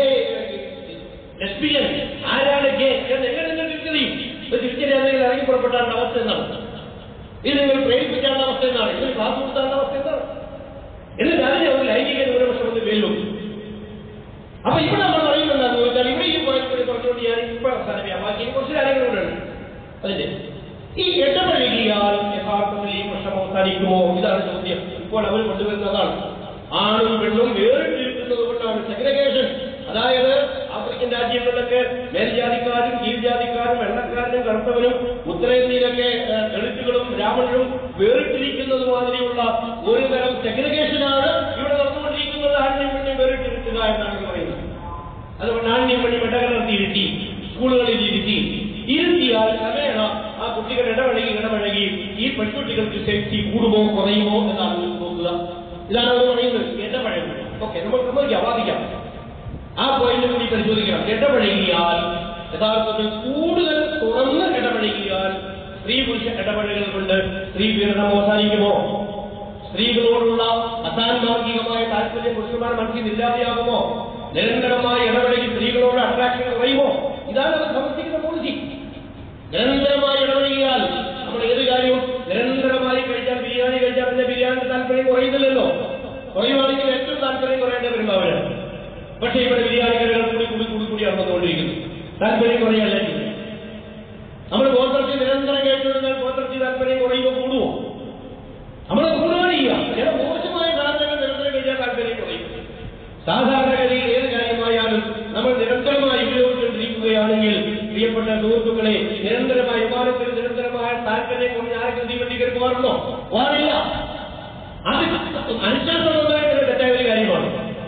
ലെസ്ബിയൻ ആരാണ് ഗേ എന്ന് എങ്ങനെ നിങ്ങൾ തിരിച്ചറിയും ഇത് തിരിച്ചറിയാതെങ്കിൽ ഇറങ്ങി പുറപ്പെട്ടാനുള്ള അവസ്ഥ എന്താണ് ഇത് നിങ്ങൾ പ്രേരിപ്പിക്കാനുള്ള അവസ്ഥ എന്താണ് ഇതിന് ക്ലാസ് കൊടുത്താനുള്ള അവസ്ഥ എന്താണ് എന്നിട്ട് അതിനെ ഒരു ലൈംഗിക ന്യൂനപക്ഷം എന്ന് പേരിലും അപ്പൊ ഇവിടെ നമ്മൾ പറയുന്നത് എന്താണെന്ന് വെച്ചാൽ ഇവിടെ ഈ പോയിന്റ് പറഞ്ഞുകൊണ്ട് ഞാൻ ഇപ്പൊ അവസാനിപ്പിക്കാം ബാക്കി ഇനി കുറച്ച് കാര്യങ്ങൾ കൂടെ ഉണ്ട് അതിന്റെ ഈ ഇടപഴകിയാൽ യഥാർത്ഥത്തിൽ ഈ പ്രശ്നം അവസാനിക്കുമോ ഇതാണ് ചോദ്യം ഇപ്പോൾ അവർ കൊണ്ടുവരുന്നതാണ് ആണും പെണ്ണും വേറിട്ടിരിക്കുന്നത് കൊണ്ടാണ് സെഗ്രിഗേഷൻ അതായത് ആഫ്രിക്കൻ രാജ്യങ്ങളിലൊക്കെ മേൽജാതിക്കാരും കീഴ്ജാതിക്കാരും വെള്ളക്കാരനും കറുത്തവനും ഉത്തരേന്ത്യയിലൊക്കെ ഏഹ്, ദളിതുകളും ബ്രാഹ്മണരും വേറിട്ടിരിക്കുന്നത് മാതിരിയുള്ള ഒരു തരം സെഗ്രിഗേഷനാണ് ഇവിടെ നടന്നുകൊണ്ടിരിക്കുന്നത് ആണിനെയും പെണ്ണിനെയും വേറിട്ടിരിക്കുക എന്നാണ് ഇത് പറയുന്നത് അതുകൊണ്ട് ആണിനെയും പെണ്ണി വെട്ടകലർത്തി ഇരുത്തി സ്കൂളുകളിൽ ഇരുത്തി ഇരുത്തിയാൽ ക്രമേണ ആ കുട്ടികൾ ഇടപഴകി ഇടപഴകി ഈ പെൺകുട്ടികൾക്ക് സേഫ്റ്റി കൂടുമോ കുറയുമോ എന്നാണ് നിങ്ങൾ നോക്കുക ഇതാണ് അവർ പറയുന്നത് ഇടപഴകും ഓക്കെ നമ്മൾ സമ്മതിക്കാം വാദിക്കാം ആ പോയിന്റ് കൂടി പരിശോധിക്കണം ഇടപഴകിയാൽ യഥാർത്ഥത്തിൽ കൂടുതൽ തുറന്ന് ഇടപഴകിയാൽ സ്ത്രീ പുരുഷ ഇടപഴകൽ കൊണ്ട് സ്ത്രീ പീഡനം അവസാനിക്കുമോ സ്ത്രീകളോടുള്ള അസാൻമാർഗികമായ താല്പര്യം പുരുഷന്മാർ മനസ്സിൽ ഇല്ലാതെയാകുമോ നിരന്തരമായി ഇടപെടലിൽ സ്ത്രീകളോട് അട്രാക്ഷൻ കുറയുമോ ഇതാണ് അവർ സമർപ്പിക്കുന്ന പോളിസി നിരന്തരമായി ഇടപെടുകയാൽ നമ്മൾ ഏത് കാര്യവും നിരന്തരമായി കഴിച്ചാൽ ബിരിയാണി കഴിച്ചാൽ പിന്നെ ബിരിയാണിയുടെ താല്പര്യം കുറയുന്നില്ലല്ലോ കുറയുവാണെങ്കിൽ ഏറ്റവും താല്പര്യം കുറയേണ്ട വരുമ്പോൾ അവരാണ് പക്ഷേ ഇവിടെ ബിരിയാണി കറികൾ കൂടി കൂടി കൂടി കൂടിയാണ് വന്നുകൊണ്ടിരിക്കുന്നത് താല്പര്യം കുറയല്ല ചെയ്യുന്നത് നമ്മൾ ഗോത്രത്തിൽ നിരന്തരം കേട്ടുകൊടുത്താൽ ഗോത്രത്തിൽ താല്പര്യം കുറയുമോ കൂടുമോ നമ്മൾ കൂടുകയാണ് ചെയ്യുക ചില മോശമായ സാധനങ്ങൾ നിരന്തരം കഴിച്ചാൽ താല്പര്യം കുറയും സാധാരണഗതിയിൽ ഏത് കാര്യമായാലും നമ്മൾ നിരന്തരമായി ഉപയോഗിച്ചുകൊണ്ടിരിക്കുകയാണെങ്കിൽ പ്രിയപ്പെട്ട സുഹൃത്തുക്കളെ നിരന്തരമായ വിമാനത്തിൽ നിരന്തരമായ താല്പര്യം കൊണ്ട് ആരെങ്കിലും തീവണ്ടിക്കൽ പോകാറുണ്ടോ പോകാറില്ല അത് അനുശാസനമായിട്ടുള്ള തെറ്റായ ഒരു കാര്യമാണ്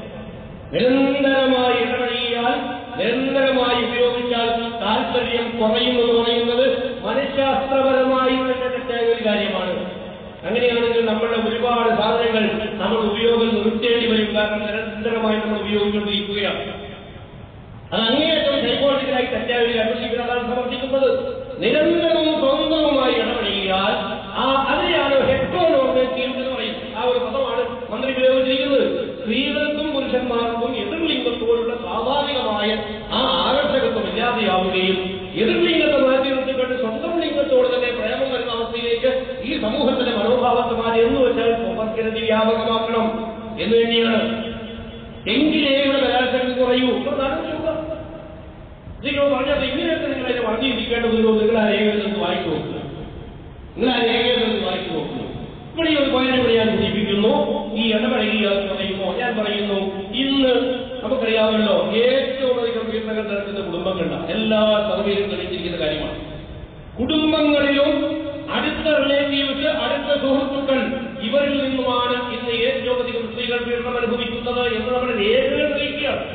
നിരന്തരമായി ഇടപഴകിയാൽ നിരന്തരമായി ഉപയോഗിച്ചാൽ താല്പര്യം കുറയുമെന്ന് പറയുന്നത് മനഃശാസ്ത്രപരമായി തന്നെ തെറ്റായ ഒരു കാര്യമാണ് അങ്ങനെയാണെങ്കിൽ നമ്മളുടെ ഒരുപാട് സാധനങ്ങൾ നമ്മൾ ഉപയോഗം നിർത്തേണ്ടി വരും കാരണം നിരന്തരമായി നമ്മൾ ഉപയോഗിച്ചുകൊണ്ടിരിക്കുകയാണ് അത് അങ്ങേയറ്റം സൈക്കോളജിക്കലായി തെറ്റായ ഒരു കൺവെൻഷൻ അതാണ് സമർത്ഥിക്കുന്നത് നിരന്തരവും സ്വന്തവുമായി ഇടപെടുകയാൽ ആ അതിനെയാണ് ഹെക്ടോനോർമേറ്റീവ് എന്ന് പറയുന്നത് ആ ഒരു പദമാണ് മന്ത്രി ഉപയോഗിച്ചിരിക്കുന്നത് സ്ത്രീകൾക്കും പുരുഷന്മാർക്കും എതിർലിംഗത്തോടുള്ള സ്വാഭാവികമായ ആ ആകർഷകത്വം ഇല്ലാതെയാവുകയും എതിർലിംഗത്തെ മാറ്റി നിർത്തിക്കൊണ്ട് സ്വന്തം ലിംഗത്തോട് തന്നെ പ്രേമം വരുന്ന അവസ്ഥയിലേക്ക് ഈ സമൂഹത്തിന്റെ മനോഭാവത്തെ മാറി എന്ന് വെച്ചാൽ സ്വവർഗരതി വ്യാപകമാക്കണം എന്ന് തന്നെയാണ് എങ്കിലേ ഇവിടെ ബലാത്സംഗം കുറയൂ ഇപ്പോൾ ആലോചിക്കുക നിങ്ങൾ പറഞ്ഞത് ഇങ്ങനെയൊക്കെ നിങ്ങൾ അതിനെ പറഞ്ഞിരിക്കേണ്ടതുണ്ടോ നിങ്ങൾ ആ രേഖയിൽ നിന്ന് വായിച്ചു നോക്കുക നിങ്ങൾ ആ രേഖയിൽ നിന്ന് വായിച്ചു നോക്കുന്നു ഇവിടെ ഈ ഒരു പോയിന്റ് കൂടി ഞാൻ സൂചിപ്പിക്കുന്നു ഈ ഇടപഴകിയ പറയുമോ ഞാൻ പറയുന്നു ഇന്ന് നമുക്കറിയാമല്ലോ ഏറ്റവും അധികം പീഡനങ്ങൾ നടക്കുന്ന കുടുംബങ്ങളുണ്ട് എല്ലാ സർവേയിലും തെളിയിച്ചിരിക്കുന്ന കാര്യമാണ് കുടുംബങ്ങളിലും അടുത്ത റിലേറ്റീവ്സ് അടുത്ത സുഹൃത്തുക്കൾ ഇവരിൽ നിന്നുമാണ് ഇന്ന് ഏറ്റവും അധികം സ്ത്രീകൾ പീഡനം അനുഭവിക്കുന്നത് എന്ന് നമ്മുടെ രേഖകൾ തെളിയിക്കുകയാണ്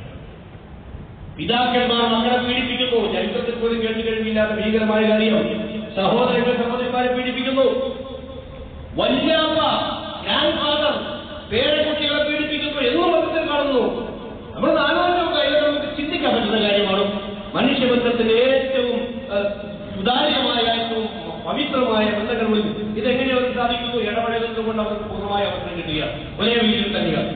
പിതാക്കന്മാർ മക്കളെ പീഡിപ്പിക്കുന്നു ചരിത്രത്തിൽ പോലും കേട്ടു കഴിഞ്ഞില്ലാത്ത ഭീകരമായ കാര്യം സഹോദരങ്ങൾ സഹോദരന്മാരെ പീഡിപ്പിക്കുന്നു വല്യാപ്പ ഗ്രാൻഡ് ഫാദർ പേരക്കുട്ടികളെ പീഡിപ്പിക്കുന്നു എന്നും മതത്തിൽ കാണുന്നു നമ്മൾ ആലോചിച്ച കാര്യം നമുക്ക് ചിന്തിക്കാൻ പറ്റുന്ന കാര്യമാണ് മനുഷ്യബന്ധത്തിന്റെ ഏറ്റവും ഏഹ്, സുതാര്യമായ ഏറ്റവും പവിത്രമായ ബന്ധങ്ങളിൽ ഇതെങ്ങനെ അവർക്ക് സാധിക്കുന്നു ഇടപെടലുന്നത് കൊണ്ട് അവർക്ക് പൂർണ്ണമായ അവസരം കിട്ടുക ഒരേ വീട്ടിൽ തന്നെയാണ്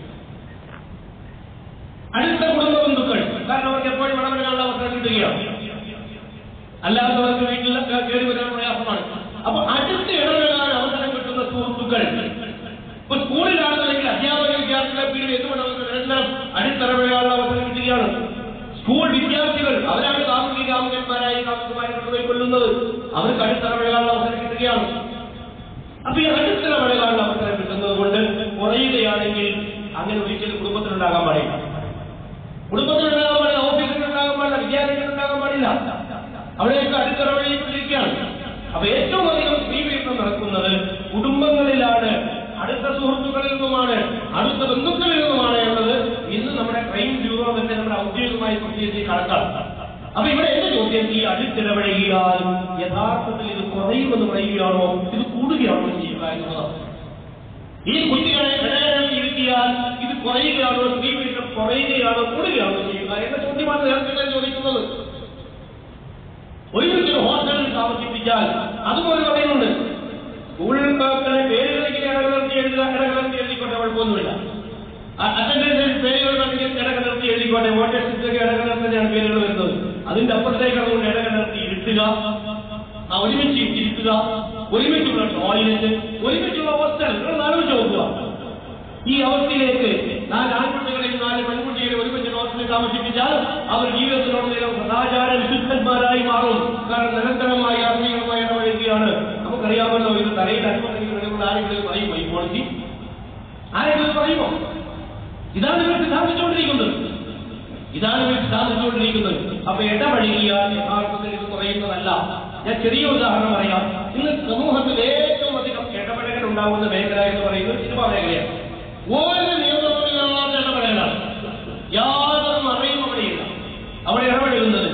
അടുത്ത കുടുംബ ബന്ധുക്കൾ കാരണം അവർക്ക് എപ്പോഴും ഇടപെടാനുള്ള അവസരം കിട്ടുകയാണ് അല്ലാത്തവർക്ക് വീട്ടിൽ കയറി വരാൻ പ്രയാസമാണ് അപ്പൊ അടുത്ത് ഇടപെടാൻ അവസരം കിട്ടുന്ന സുഹൃത്തുക്കൾ ഇപ്പൊ സ്കൂളിലാണെന്നുണ്ടെങ്കിൽ അധ്യാപക വിദ്യാർത്ഥികളെ പിന്നീട് എന്തുകൊണ്ട് അവർക്ക് നിരന്തരം അടുത്തിടപെടാനുള്ള അവസരം കിട്ടുകയാണ് സ്കൂൾ വിദ്യാർത്ഥികൾ അവരാണ് കാമുകി കാമുകന്മാരായി കാമുകന്മാരെ കൊണ്ടുപോയി കൊല്ലുന്നത് അവർക്ക് അടുത്തിടപെടാനുള്ള അവസരം കിട്ടുകയാണ് അപ്പൊ ഈ അടുത്തിടപെടാനുള്ള അവസരം കിട്ടുന്നത് കൊണ്ട് കുറയുകയാണെങ്കിൽ അങ്ങനെ ഒരിക്കലും കുടുംബത്തിലുണ്ടാകാൻ പാടില്ല കുടുംബത്തിലുണ്ടാകാൻ പാടില്ല ഓഫീസിലുണ്ടാകാൻ പാടില്ല വിദ്യാലയത്തിലുണ്ടാകാൻ പാടില്ല അവിടെയൊക്കെ അടുത്തിടപഴകിക്കൊണ്ടിരിക്കുകയാണ് അപ്പൊ ഏറ്റവും അധികം സ്ത്രീപീഡനം നടക്കുന്നത് കുടുംബങ്ങളിലാണ് അടുത്ത സുഹൃത്തുക്കളിൽ നിന്നുമാണ് അടുത്ത ബന്ധുക്കളിൽ നിന്നുമാണ് എന്നത് അവസ്ഥയിലേക്ക് കടക്കാം അപ്പൊ ഇവിടെ എന്റെ ചോദ്യം ഈ അടുത്തിടപഴകിയാൽ യഥാർത്ഥത്തിൽ ഇത് കുറയുമെന്ന് പറയുകയാണോ ഇത് കൂടുകയാണോ ചെയ്യുക എന്നുള്ളതാണ് ഈ കുട്ടികളെ ഘടകങ്ങളിൽ ഇരുത്തിയാൽ ഇത് കുറയുകയാണോ സ്ത്രീപീഠം കുറയുകയാണോ കൂടുകയാണോ ചെയ്യുക എന്ന ചോദ്യമാണ് നേരത്തെ ഞാൻ ചോദിക്കുന്നത് ഒരുമിച്ച് ഹോസ്റ്റലിൽ താമസിപ്പിച്ചാൽ അതുപോലെ പറയുന്നുണ്ട് സ്കൂളിൽ മക്കളെ പേരുകൾ ഇങ്ങനെ ഇടകലർത്തി എഴുതുക ഇടകലർത്തി എഴുതിക്കോട്ടെ കുഴപ്പമൊന്നുമില്ല അറ്റൻഡൻസിൽ പേരുകൾ കണ്ടെങ്കിൽ ഇടകലർത്തി എഴുതിക്കോട്ടെ വോട്ടേഴ്സിലേക്ക് ഇടകലർത്തിയാണ് പേരുകൾ വരുന്നത് അതിന്റെ അപ്പുറത്തേക്ക് അതുകൊണ്ട് ഇടകലർത്തി ഇരുത്തുക ആ ഒരുമിച്ച് ഇരുത്തുക ഒരുമിച്ചുള്ള ടോയ്ലറ്റ് ഒരുമിച്ചുള്ള ഹോസ്റ്റൽ നിങ്ങൾ ആലോചിച്ച് നോക്കുക ഈ അവസ്ഥയിലേക്ക് നാല് ആൺകുട്ടികളെയും നാല് പെൺകുട്ടികളെ ഒരുമിച്ച് ഹോസ്റ്റലിൽ താമസിപ്പിച്ചാൽ അവർ ജീവിതത്തിലുടനീളം സദാചാര വിശുദ്ധന്മാരായി മാറും കാരണം നിരന്തരമായി ആത്മീയമായി ഇടപഴകുകയാണ് നമുക്കറിയാമല്ലോ ഇത് തലയിൽ അനുഭവങ്ങൾ ആരെങ്കിലും പറയുമോ ഈ പോളിസി ആരെങ്കിലും പറയുമോ ഇതാണ് ഇവർ സിദ്ധാന്തിച്ചുകൊണ്ടിരിക്കുന്നത് ഇതാണ് ഇവർ സിദ്ധാന്തിച്ചുകൊണ്ടിരിക്കുന്നത് അപ്പൊ ഇടപഴകിയാൽ യഥാർത്ഥത്തിൽ ഇത് കുറയുന്നതല്ല ഞാൻ ചെറിയ ഉദാഹരണം പറയാം ഇന്ന് സമൂഹത്തിൽ ഏറ്റവും അധികം ഇടപെടൽ ഉണ്ടാകുന്ന മേഖല എന്ന് പറയുന്നത് സിനിമാ മേഖലയാണ് ഒരു നിയമമില്ലാത്ത ഇടപെടലാണ് യാതൊരു മറയും അവിടെയില്ല അവിടെ ഇടപെടുന്നത്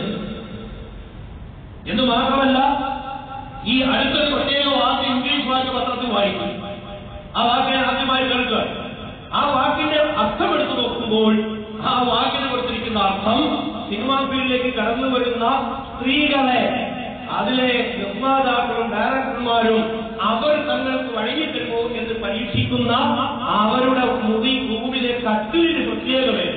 എന്ന് മാത്രമല്ല ഈ അടുത്തൊരു പ്രത്യേക വാക്ക് ഇംഗ്ലീഷ് വാക്ക് പത്രത്തിൽ വായിക്കും ആ വാക്കിനെ ആദ്യമായി കേൾക്കുക ആ വാക്കിന്റെ അർത്ഥം എടുത്തു നോക്കുമ്പോൾ ആ വാക്കിന് കൊടുത്തിരിക്കുന്ന അർത്ഥം സിനിമാ ഫീൽഡിലേക്ക് കടന്നു വരുന്ന സ്ത്രീകളെ അതിലെ നിർമ്മാതാക്കളും ഡയറക്ടർമാരും അവർ തങ്ങൾക്ക് വഴങ്ങിത്തരുമോ എന്ന് പരീക്ഷിക്കുന്ന അവരുടെ മുറി റൂമിലെ കട്ടിലിന് പ്രത്യേകതയാണ്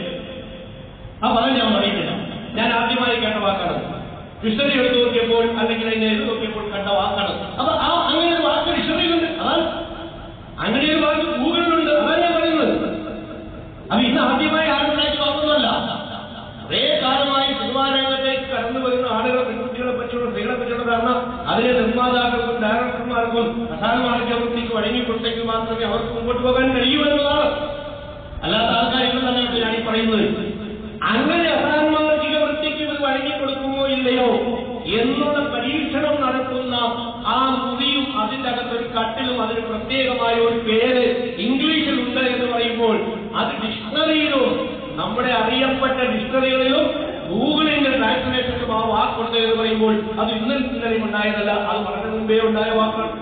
ആ പദം ഞാൻ പറയുന്നില്ല ഞാൻ ആദ്യമായി കേട്ട വാക്കാണ് ഡിക്ഷണറി എടുത്ത് നോക്കിയപ്പോൾ അല്ലെങ്കിൽ അതിനെ എഴുതി നോക്കിയപ്പോൾ കണ്ട വാക്കാണ് അപ്പൊ ആ അങ്ങനെ ഒരു വാക്ക് ഡിക്ഷണറിയിലുണ്ട് അതാണ് അങ്ങനെ ഒരു വാക്ക് ഗൂഗിളിലുണ്ട് അതാണ് ഞാൻ പറയുന്നത് അപ്പൊ ഇന്ന് ആദ്യമായി ആളുകളായിട്ട് വന്നതല്ല അതേ കാലമായി സിനിമാ രംഗത്തേക്ക് കടന്നു വരുന്ന ആളുകളെ പെൺകുട്ടികളെ പറ്റിയുള്ള സ്ത്രീകളെ പറ്റിയുള്ള ധാരണ അതിലെ നിർമ്മാതാക്കൾക്കും ഡയറക്ടർമാർക്കും പ്രധാനമാർഗ്ഗ വൃത്തിക്ക് വഴങ്ങിക്കൊടുത്തെങ്കിൽ മാത്രമേ അവർക്ക് മുമ്പോട്ട് പോകാൻ കഴിയൂ എന്നതാണ് അല്ലാത്ത ആൾക്കാർ ഇന്ന് തന്നെ ഞാൻ ഈ പറയുന്നത് അങ്ങനെ അസാൻമാർഗിക വൃത്തിക്ക് ഇത് വഴങ്ങിക്കൊടുക്കുമോ ഇല്ലയോ എന്നുള്ള പരീക്ഷണം നടത്തുന്ന ആ മുറിയും അതിന്റെ അകത്തൊരു കട്ടിലും അതിന് പ്രത്യേകമായ ഒരു പേര് ഇംഗ്ലീഷിലുണ്ട് എന്ന് പറയുമ്പോൾ അത് ഡിക്ഷണറിയിലും നമ്മുടെ അറിയപ്പെട്ട ഡിക്ഷണറികളിലും ഗൂഗിളിന്റെ ട്രാൻസ്ലേഷനിലും ആ വാക്കുണ്ട് എന്ന് പറയുമ്പോൾ അത് ഇന്നലെ ഇന്നലെയും ഉണ്ടായതല്ല അത് വളരെ മുമ്പേ ഉണ്ടായ വാക്കാണ്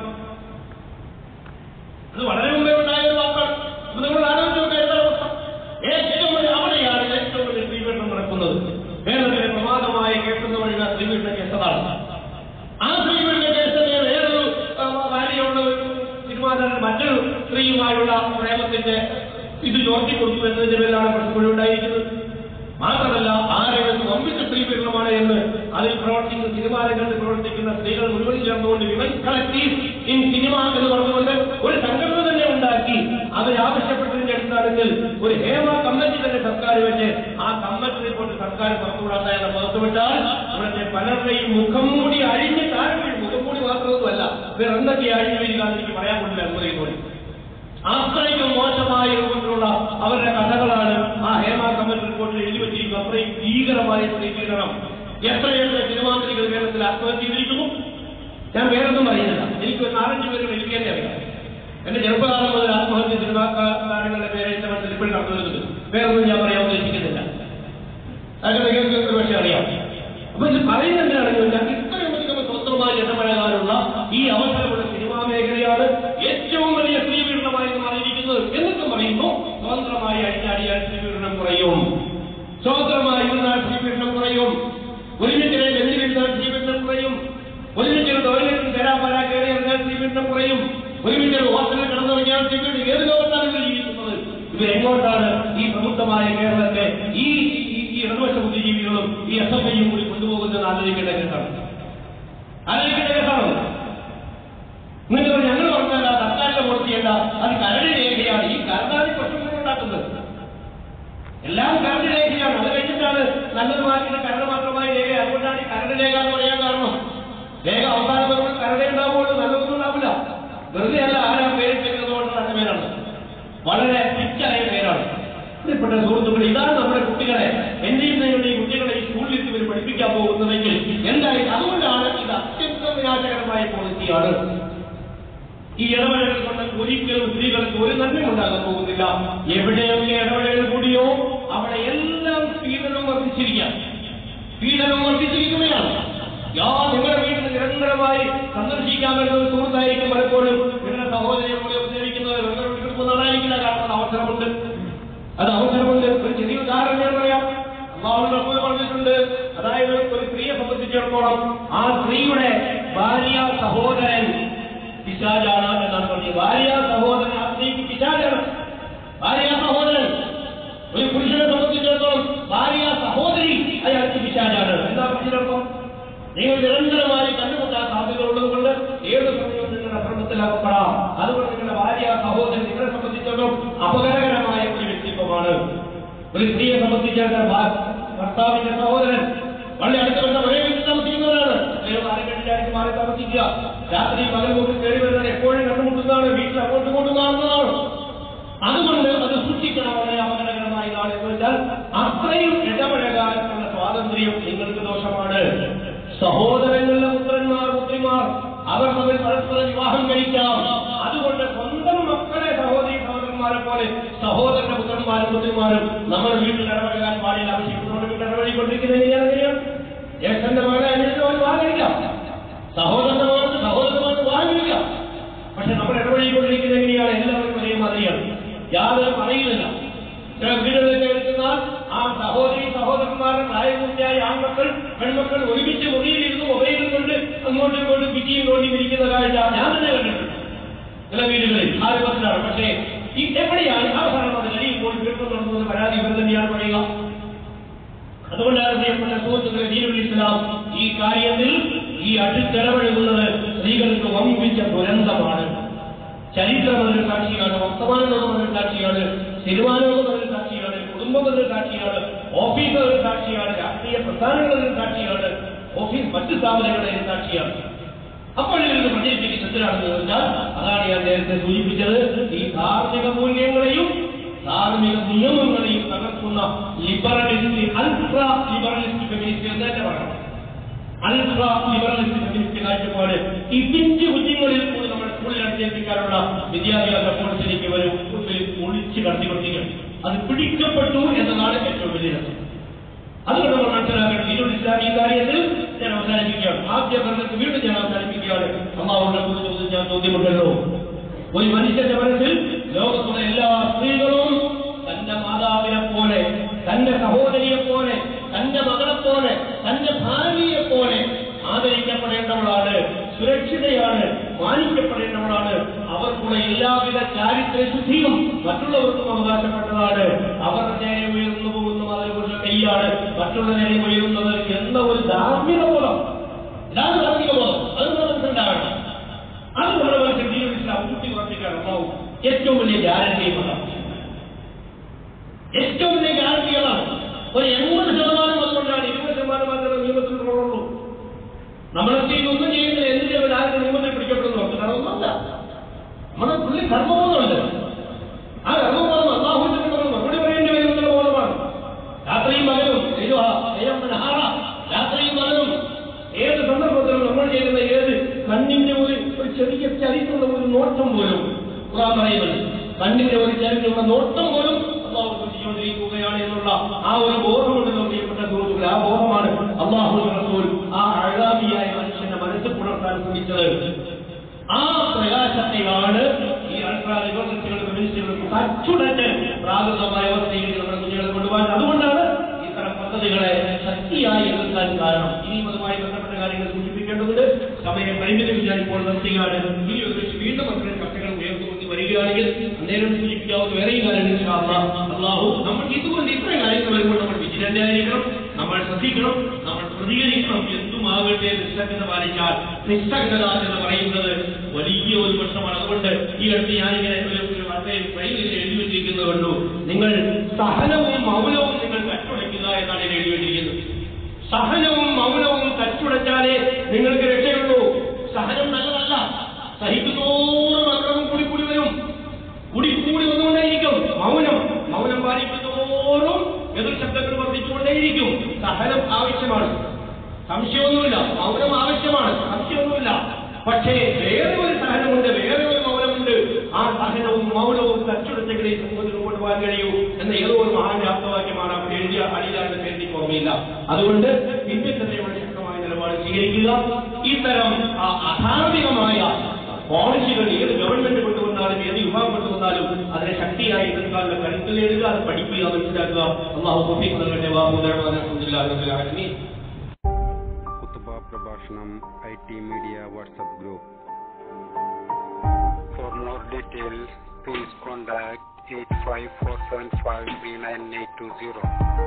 അത് വളരെ മുമ്പേ ഉണ്ടായ ഒരു വാക്കാണ് അപ്പൊ നിങ്ങൾ ആലോചിച്ച് നോക്കുക എന്താ അവസ്ഥ? ഏറ്റവും വലിയ അവിടെയാണ് ഏറ്റവും വലിയ സ്ത്രീപീഡനം നടക്കുന്നത് കേരളത്തിലെ പ്രമാദമായ കേൾക്കുന്ന വഴിയുള്ള സ്ത്രീപീഡന കേസതാണ് ആ സ്ത്രീപീഡന കേസിനെ വേറൊരു ആ, ഭാര്യയുള്ള ഒരു തിരുമാതാരൻ മറ്റൊരു സ്ത്രീയുമായുള്ള പ്രേമത്തിന്റെ ഇത് ചോർത്തി കൊടുത്തു എന്നതിന്റെ പേരിലാണ് പ്രശ്നം ഉണ്ടായിരിക്കുന്നത് മാത്രമല്ല ആരെങ്കിലും വമ്പിച്ച സ്ത്രീപീഡനമാണ് എന്ന് അതിൽ പ്രവർത്തിക്കുന്ന സിനിമാ രംഗത്ത് പ്രവർത്തിക്കുന്ന സ്ത്രീകൾ മുഴുവൻ ചേർന്നുകൊണ്ട് വിമൻ കളക്ടീവ് ഇൻ സിനിമ എന്ന് പറഞ്ഞുകൊണ്ട് ഒരു സംഘടന തന്നെ ഉണ്ടാക്കി അവർ ആവശ്യപ്പെട്ടതിന്റെ അടിസ്ഥാനത്തിൽ ഒരു ഹേമ കമ്മിറ്റി തന്നെ സർക്കാർ വെച്ച് ആ കമ്മിറ്റി റിപ്പോർട്ട് സർക്കാർ പുറത്തുവിടാത്ത എന്ന് പുറത്തുവിട്ടാൽ ഇവിടുത്തെ പലരുടെയും മുഖം മൂടി അഴിഞ്ഞ് താഴെ വീഴും മുഖം മൂടി മാത്രമൊന്നുമല്ല വേറെ എന്തൊക്കെ അഴിഞ്ഞു വീഴുക എന്ന് എനിക്ക് പറയാൻ പറ്റില്ല അനുമതിയോടെ അത്രയ്ക്കും മോശമായ രൂപത്തിലുള്ള അവരുടെ കഥകളാണ് ആ ഹേമ കമ്മിറ്റി റിപ്പോർട്ടിൽ എഴുതി വെച്ചിരിക്കുന്നത് അത്രയും ഭീകരമായ സ്ത്രീപീഡനം എത്രയെത്ര സിനിമാന്ത്രികൾ കേരളത്തിൽ ആത്മഹത്യ ചെയ്തിരിക്കുന്നു ഞാൻ വേറൊന്നും പറയുന്നില്ല എനിക്ക് ഒരു നാലഞ്ച് പേര് എനിക്ക് തന്നെ അറിയാം എന്റെ ചെറുപ്പകാലം മുതൽ ആത്മഹത്യ സിനിമാ താരങ്ങളുടെ പേര് എന്റെ മനസ്സിൽ ഇപ്പോഴും കടന്നു വരുന്നുണ്ട് വേറൊന്നും ഞാൻ പറയാൻ ഉദ്ദേശിക്കുന്നില്ല അതൊക്കെ നിങ്ങൾക്ക് ഒരു പക്ഷേ അറിയാം അപ്പൊ ഇത് പറയുന്നതിനാണെങ്കിൽ ഞങ്ങൾക്ക് ഇത്രയും അധികം സ്വന്തമായി ഇടപഴകാനുള്ള ഈ അവസരമുള്ള സിനിമാ മേഖലയാണ് ഏറ്റവും വലിയ സ്ത്രീപീഡനമായി മാറിയിരിക്കുന്നത് എന്നിട്ടും പറയുന്നു സ്വതന്ത്രമായി അഴിഞ്ഞാടിയാൽ സ്ത്രീപീഡനം കുറയും സ്വതന്ത്രമായി ഇരുന്നാൽ സ്ത്രീപീഡനം കുറയും ഒരുമിച്ചിടെ വെല്ലുവിളിച്ചാൽ സ്ത്രീപീഡനം കുറയും ഒരുമിച്ചൊരു ടോയ്ലറ്റിൽ തരാൻ വരാൻ കയറി ഇറങ്ങാൻ സ്ത്രീപീഡനം കുറയും ഒരുമിച്ചൊരു ഹോസ്റ്റലിൽ കിടന്നിറങ്ങിയാൽ സ്ത്രീപീഡനം ഏത് ലോകത്താണ് ഇവർ ജീവിക്കുന്നത് ഇവർ എങ്ങോട്ടാണ് ഈ പ്രബുദ്ധമായ കേരളത്തെ ഈ ഈ- ഈ- ഈ ഇടതുപക്ഷ ബുദ്ധിജീവികളും ഈ എസ് എഫ് ഐയും കൂടി കൊണ്ടുപോകുന്നത് ആലോചിക്കേണ്ട കേസാണ് ആലോചിക്കേണ്ട കേസാണ് നിങ്ങൾ ഞങ്ങൾ പറഞ്ഞല്ല സർക്കാരിന്റെ മൂർത്തിയല്ല അത് കരട് രേഖയാണ് ഈ കരടാണ് ഈ പ്രശ്നങ്ങൾ ഉണ്ടാക്കുന്നത് എല്ലാം കരട് രേഖയാണ് അത് കഴിഞ്ഞിട്ടാണ് നല്ലത് മാറ്റിയിട്ട് കരട് മാത്രമായി രേഖ അതുകൊണ്ടാണ് ഈ കരട് രേഖ എന്ന് പറയാൻ കാരണം രേഖ അവസാനം വരുമ്പോൾ കരടേ ഉണ്ടാവുള്ളൂ നല്ലതൊന്നും ഉണ്ടാവില്ല വെറുതെ അല്ല ആരാ പേരിട്ടിരുന്നത് കൊണ്ടുള്ള പേരാണ് വളരെ തിറ്റായ പേരാണ് പ്രിയപ്പെട്ട സുഹൃത്തുക്കളെ ഇതാണ് നമ്മുടെ കുട്ടികളെ എന്റെയും നിങ്ങളുടെയും കുട്ടികളെ ഈ സ്കൂളിൽ ഇവർ പഠിപ്പിക്കാൻ പോകുന്നതെങ്കിൽ എന്തായി അതുകൊണ്ടാണ് ഇത് അത്യന്തം വിനാശകരമായ പോളിസിയാണ് ഈ ഇടപെടൽ കൊണ്ട് ഒരിക്കലും സ്ത്രീകൾക്ക് ഒരു നന്മയും ഉണ്ടാകാൻ പോകുന്നില്ല എവിടെയൊക്കെ ഇടപെടൽ കൂടിയോ അവിടെ എല്ലാം സ്ത്രീകളും വർദ്ധിച്ചിരിക്കാം പീഡനം വർദ്ധിച്ചിരിക്കുകയാണ് യാ നിങ്ങളുടെ വീട്ടിൽ നിരന്തരമായി സന്ദർശിക്കാൻ വരുന്ന ഒരു സുഹൃത്തായിരിക്കും പലപ്പോഴും നിങ്ങളുടെ സഹോദരിയെ പോലെ ഉപദ്രവിക്കുന്നത് നിങ്ങളുടെ വീട്ടിൽ പോകുന്നതായിരിക്കില്ല കാരണം അത് അവസരമുണ്ട് അത് അവസരമുണ്ട് ഒരു ചെറിയ ഉദാഹരണം ഞാൻ പറയാം അള്ളാഹു റസൂൽ പറഞ്ഞിട്ടുണ്ട് അതായത് ഒരു സ്ത്രീയെ സംബന്ധിച്ചിടത്തോളം ആ സ്ത്രീയുടെ ഭാര്യ സഹോദരൻ പിശാചാണ് എന്നാണ് പറഞ്ഞത് ഭാര്യ സഹോദരൻ ആ സ്ത്രീക്ക് പിശാചാണ് ഭാര്യ സഹോദരൻ ഒരു പുരുഷനെ സംബന്ധിച്ചിടത്തോളം ഭാര്യ സഹോദരി അയാൾക്ക് പിശാചാണ് എന്താ പറഞ്ഞിടപ്പം നിങ്ങൾ നിരന്തരമായി കണ്ടുമുട്ടാൻ സാധ്യതയുള്ളതുകൊണ്ട് ഏത് സമയവും നിങ്ങൾ അക്രമത്തിലാകപ്പെടാം അതുകൊണ്ട് നിങ്ങളുടെ ഭാര്യ സഹോദരൻ നിങ്ങളെ സംബന്ധിച്ചിടത്തോളം അപകടകരമായ ഒരു വ്യക്തിത്വമാണ് ഒരു സ്ത്രീയെ സംബന്ധിച്ചിടത്തോളം ഭാ- ഭർത്താവിന്റെ സഹോദരൻ വളരെ അടുത്ത ബന്ധം ഒരേ വീട്ടിൽ താമസിക്കുന്നവരാണ് അദ്ദേഹം ആരെങ്കിലും മാറി താമസിക്കുക രാത്രി പകൽ കൊണ്ട് കയറി വരുന്നത് എപ്പോഴും കണ്ടുമുട്ടുന്നതാണ് വീട്ടിൽ അങ്ങോട്ടും ഇങ്ങോട്ടും കാണുന്നതാണ് അതുകൊണ്ട് അത് സൂക്ഷിക്കണം വളരെ അപകടകരമായ ഇതാണ് എന്ന് വെച്ചാൽ അത്രയും ഇടപഴകാനുള്ള സ്വാതന്ത്ര്യം നിങ്ങൾക്ക് ദോഷമാണ് സഹോദരങ്ങളുടെ പുത്രന്മാർ പുത്രിമാർ അവർ തമ്മിൽ പരസ്പര വിവാഹം കഴിക്കാം അതുകൊണ്ട് സ്വന്തം മക്കളെ സഹോദരി സഹോദരന്മാരെ പോലെ സഹോദരന്റെ പുത്രന്മാരും പുത്രിമാരും നമ്മുടെ വീട്ടിൽ ഇടപഴകാൻ പാടില്ല ആവശ്യപ്പെടുന്നവരുടെ വീട്ടിൽ ഇടപഴകിക്കൊണ്ടിരിക്കുന്നത് എങ്ങനെയാണ് അറിയാം ജ്യേഷ്ഠന്റെ മകളെ അന്വേഷിച്ച് അവർ വിവാഹം കഴിക്കാം സഹോദരന്റെ മകൾക്ക് സഹോദരന്മാർക്ക് വിവാഹം കഴിക്കാം പക്ഷെ നമ്മൾ ഇടപഴകിക്കൊണ്ടിരിക്കുന്നത് എങ്ങനെയാണ് എല്ലാവരും ഒരേ മാതിരിയാണ് യാതൊരു പറയുന്നില്ല ചില വീടുകളിൽ എടുത്താൽ ആ സഹോദരി സഹോദരന്മാരുടെ പ്രായപൂർത്തിയായ ആൺമക്കൾ പെൺമക്കൾ ഒരുമിച്ച് മുറിയിലിരുന്ന് മൊബൈലും കൊണ്ട് അങ്ങോട്ടും ഇങ്ങോട്ടും പിറ്റിയും കൊണ്ടി ഇരിക്കുന്ന കാഴ്ച ഞാൻ തന്നെ കണ്ടിട്ടുണ്ട് ചില വീടുകളിൽ ആ രൂപത്തിലാണ് പക്ഷേ ഈ എവിടെയാണ് അവസാനം അത് കഴിയുമ്പോൾ കേൾക്കുന്നുണ്ടെന്ന് പരാതി ഇവർ തന്നെയാണ് പറയുക അതുകൊണ്ടാണ് പ്രിയപ്പെട്ട സുഹൃത്തുക്കളെ ദീനുൽ ഇസ്ലാം ഈ കാര്യത്തിൽ ഈ അടുത്തിടപഴകുന്നത് സ്ത്രീകൾക്ക് വമ്പിച്ച ദുരന്തമാണ് ചരിത്രം അതിന് സാക്ഷിയാണ് വർത്തമാന ലോകം അതിന് സാക്ഷിയാണ് സിനിമാ ലോകം അതിന് സാക്ഷിയാണ് കുടുംബം അതിന് സാക്ഷിയാണ് ഓഫീസ് അതിന് സാക്ഷിയാണ് രാഷ്ട്രീയ പ്രസ്ഥാനങ്ങൾ അതിന് സാക്ഷിയാണ് ഓഫീസ് മറ്റ് സ്ഥാപനങ്ങൾ അതിന് സാക്ഷിയാണ് അപ്പോൾ ഇതിൽ പ്രചരിപ്പിക്കുന്ന എന്തിനാണെന്ന് ചോദിച്ചാൽ അതാണ് ഞാൻ നേരത്തെ സൂചിപ്പിച്ചത് ഈ ധാർമ്മിക മൂല്യങ്ങളെയും ധാർമ്മിക നിയമങ്ങളെയും തകർക്കുന്ന ലിബറലിസ്റ്റ് അൾട്രാ ലിബറലിസ്റ്റ് ഫെമിനിസ്റ്റ് എന്ന് തന്നെ പറയണം അൾട്രാ ലിബറലിസ്റ്റ് ഫെമിനിസ്റ്റ് കാഴ്ചപ്പാട് ഈ പിഞ്ചു കുഞ്ഞുങ്ങളിൽ കൂടി നമ്മൾ സ്കൂളിൽ അടിച്ചേൽപ്പിക്കാനുള്ള വിദ്യാഭ്യാസ പോളിസിലേക്ക് വരും മുമ്പിൽ ഒളിച്ച് കടത്തിക്കൊണ്ടിരിക്കുകയാണ് അത് പിടിക്കപ്പെട്ടു എന്നതാണ് ഏറ്റവും വലിയ രസം അതുകൊണ്ട് നമ്മൾ മനസ്സിലാക്കണം ഇതിനോട് ഇസ്ലാം ഈ കാര്യത്തിൽ ഞാൻ അവസാനിപ്പിക്കുകയാണ് ആദ്യ ഭരണത്തിൽ വീണ്ടും ഞാൻ അവസാനിപ്പിക്കുകയാണ് അമ്മാവോടെ കുറിച്ച് ചോദിച്ചാൽ ചോദ്യമുണ്ടല്ലോ ഒരു മനുഷ്യന്റെ മനസ്സിൽ ലോകത്തുള്ള എല്ലാ സ്ത്രീകളും തന്റെ മാതാവിനെ പോലെ തന്റെ സഹോദരിയെ പോലെ തന്റെ മകളെ പോലെ തന്റെ ഭാര്യയെ പോലെ ആദരിക്കപ്പെടേണ്ടവളാണ് സുരക്ഷിതയാണ് മാനിക്കപ്പെടേണ്ടവളാണ് അവർക്കുള്ള എല്ലാവിധ ചാരിത്ര ശുദ്ധിയും മറ്റുള്ളവർക്കും അവകാശപ്പെട്ടതാണ് അവരുടെ നേരെ ഉയർന്നു പോകുന്ന അതിനെക്കുറിച്ച് കൈയാണ് മറ്റുള്ള നേരെ ഉയരുന്നത് എന്ന ഒരു ധാർമ്മിക ബോധം ഇതാണ് ധാർമ്മിക ബോധം അത് മനസ്സിലുണ്ടാകണം അത് നമ്മുടെ മനസ്സിൽ ദീനുൽ ഇസ്ലാം ഊട്ടി ഉറപ്പിക്കാൻ ഉണ്ടാവും ഏറ്റവും വലിയ ഗ്യാരണ്ടിയും അതാണ് ഏറ്റവും വലിയ ഗ്യാരണ്ടികളാണ് ഒരു എൺപത് ശതമാനം അതുകൊണ്ടാണ് ഇരുപത് ശതമാനം മാത്രമേ നിയമത്തിൽ കുറവുള്ളൂ നമ്മളൊക്കെ ഇതൊന്നും ചെയ്യുന്നില്ല എന്തിനാ ഒരു ആരുടെ നിയമത്തിൽ പിടിക്കപ്പെടുന്നു കാരണം ഒന്നല്ല നമ്മുടെ പുള്ളി കർമ്മബോധമുണ്ട് ആ കർമ്മബോധം അള്ളാഹുവിന്റെ നമ്മൾ മറുപടി പറയേണ്ടി വരുമെന്നുള്ള ബോധമാണ് രാത്രിയും പകലും എഴുതുക നഹാറ രാത്രിയും പകലും ഏത് സന്ദർഭത്തിലും നമ്മൾ ചെയ്യുന്ന ഏത് കണ്ണിന്റെ ഒരു ഒരു ചെറിയ ചരിത്തുള്ള ഒരു നോട്ടം പോലും ഖുർആൻ പറയുന്നത് കണ്ണിന്റെ ഒരു ചരിത്തുള്ള നോട്ടം പോലും അള്ളാഹു സൂക്ഷിച്ചുകൊണ്ടിരിക്കുകയാണ് എന്നുള്ള ആ ഒരു ബോധമുണ്ടല്ലോ പ്രിയപ്പെട്ട സുഹൃത്തുക്കളെ ആ ബോധമാണ് അള്ളാഹു റസൂൽ ആ അഴാബിയായ മനുഷ്യന്റെ മനസ്സ് പുലർത്താൻ ശ്രമിച്ചത് ആ പ്രകാശത്തെയാണ് ഈ അൾട്രാ ലിബറലിസ്റ്റുകൾ കമ്മ്യൂണിസ്റ്റുകൾക്ക് തച്ചുടച്ച് പ്രാകൃതമായ അവസ്ഥയിൽ നമ്മുടെ കുഞ്ഞുങ്ങളെ കൊണ്ടുപോകാൻ അതുകൊണ്ടാണ് ഇത്തരം പദ്ധതികളെ ശക്തിയായി എതിർക്കാൻ കാരണം ഇനിയും അതുമായി ബന്ധപ്പെട്ട കാര്യങ്ങൾ സൂചിപ്പിക്കേണ്ടതുണ്ട് സമയം പരിമിതി ഞാൻ ഇപ്പോൾ നിർത്തുകയാണ് ഇനി ഒരു പക്ഷേ വീണ്ടും അത്തരം ചർച്ചകൾ ഉയർന്നുകൊണ്ട് വരികയാണെങ്കിൽ അന്നേരം സൂചിപ്പിക്കാവുന്ന വേറെയും കാര്യങ്ങൾ ഇൻഷാ അല്ലാഹ്. അള്ളാഹു നമ്മൾ ഇതുകൊണ്ട് ഇത്രയും കാര്യങ്ങൾ വരുമ്പോൾ നമ്മൾ വിജിലന്റ് ആയിരിക്കണം നമ്മൾ ശ്രദ്ധിക്കണം നമ്മൾ പ്രതികരിക്കണം എന്തുമാകട്ടെ നിസ്സംഗത പാലിച്ചാൽ നിസ്സംഗത എന്ന് പറയുന്നത് വലിയ ഒരു പ്രശ്നമാണ് അതുകൊണ്ട് ഈ അടുത്ത് ഞാനിങ്ങനെ ഒരു ഒരു വാർത്തയിൽ ട്രെയിനിൽ എഴുതി വെച്ചിരിക്കുന്നത് കണ്ടു നിങ്ങൾ സഹനവും മൗനവും നിങ്ങൾ കട്ടുടയ്ക്കുക എന്നാണ് ഇതിൽ എഴുതി വെച്ചിരിക്കുന്നത് സഹനവും മൗനവും കച്ചുടച്ചാലേ നിങ്ങൾക്ക് രക്ഷയുള്ളൂ സഹനം നല്ലതല്ല സഹിക്കുന്നോറും അക്രമം കൂടി കൂടി വരും കൂടി കൂടി വന്നുകൊണ്ടേയിരിക്കും മൗനം മൗനം പാലിക്കുന്നതോറും എതിർ ശബ്ദങ്ങൾ വർദ്ധിച്ചുകൊണ്ടേയിരിക്കും സഹനം ആവശ്യമാണ് സംശയമൊന്നുമില്ല മൗനം ആവശ്യമാണ് സംശയമൊന്നുമില്ല പക്ഷേ വേറെ ഒരു സഹനമുണ്ട് വേറെ ഒരു മൗനമുണ്ട് ആ സഹനവും മൗനവും തച്ചുടച്ചെങ്കിലേ സമൂഹത്തിൽ മുമ്പോട്ട് പോകാൻ കഴിയൂ എന്ന ഏതോ ഒരു മഹാൻ വ്യാപ്തവാക്യമാണ് അവിടെ എഴുതിയ അടിയിലാണ് പേരിക്ക് ഓർമ്മയില്ല അതുകൊണ്ട് ഈ വന്നാലും അതിനെ ശക്തിയായി എതിർക്കാനുള്ള കരുത്ത് നേടുക അത് പഠിക്കുക മനസ്സിലാക്കുക അള്ളാഹു തൗഫീഖ് നൽകട്ടെ വാഹുദരവാന അലഹമുല്ലാ കുത്തുബ പ്രഭാഷണം I T media WhatsApp group for more details please contact eight five four seven five three nine eight two zero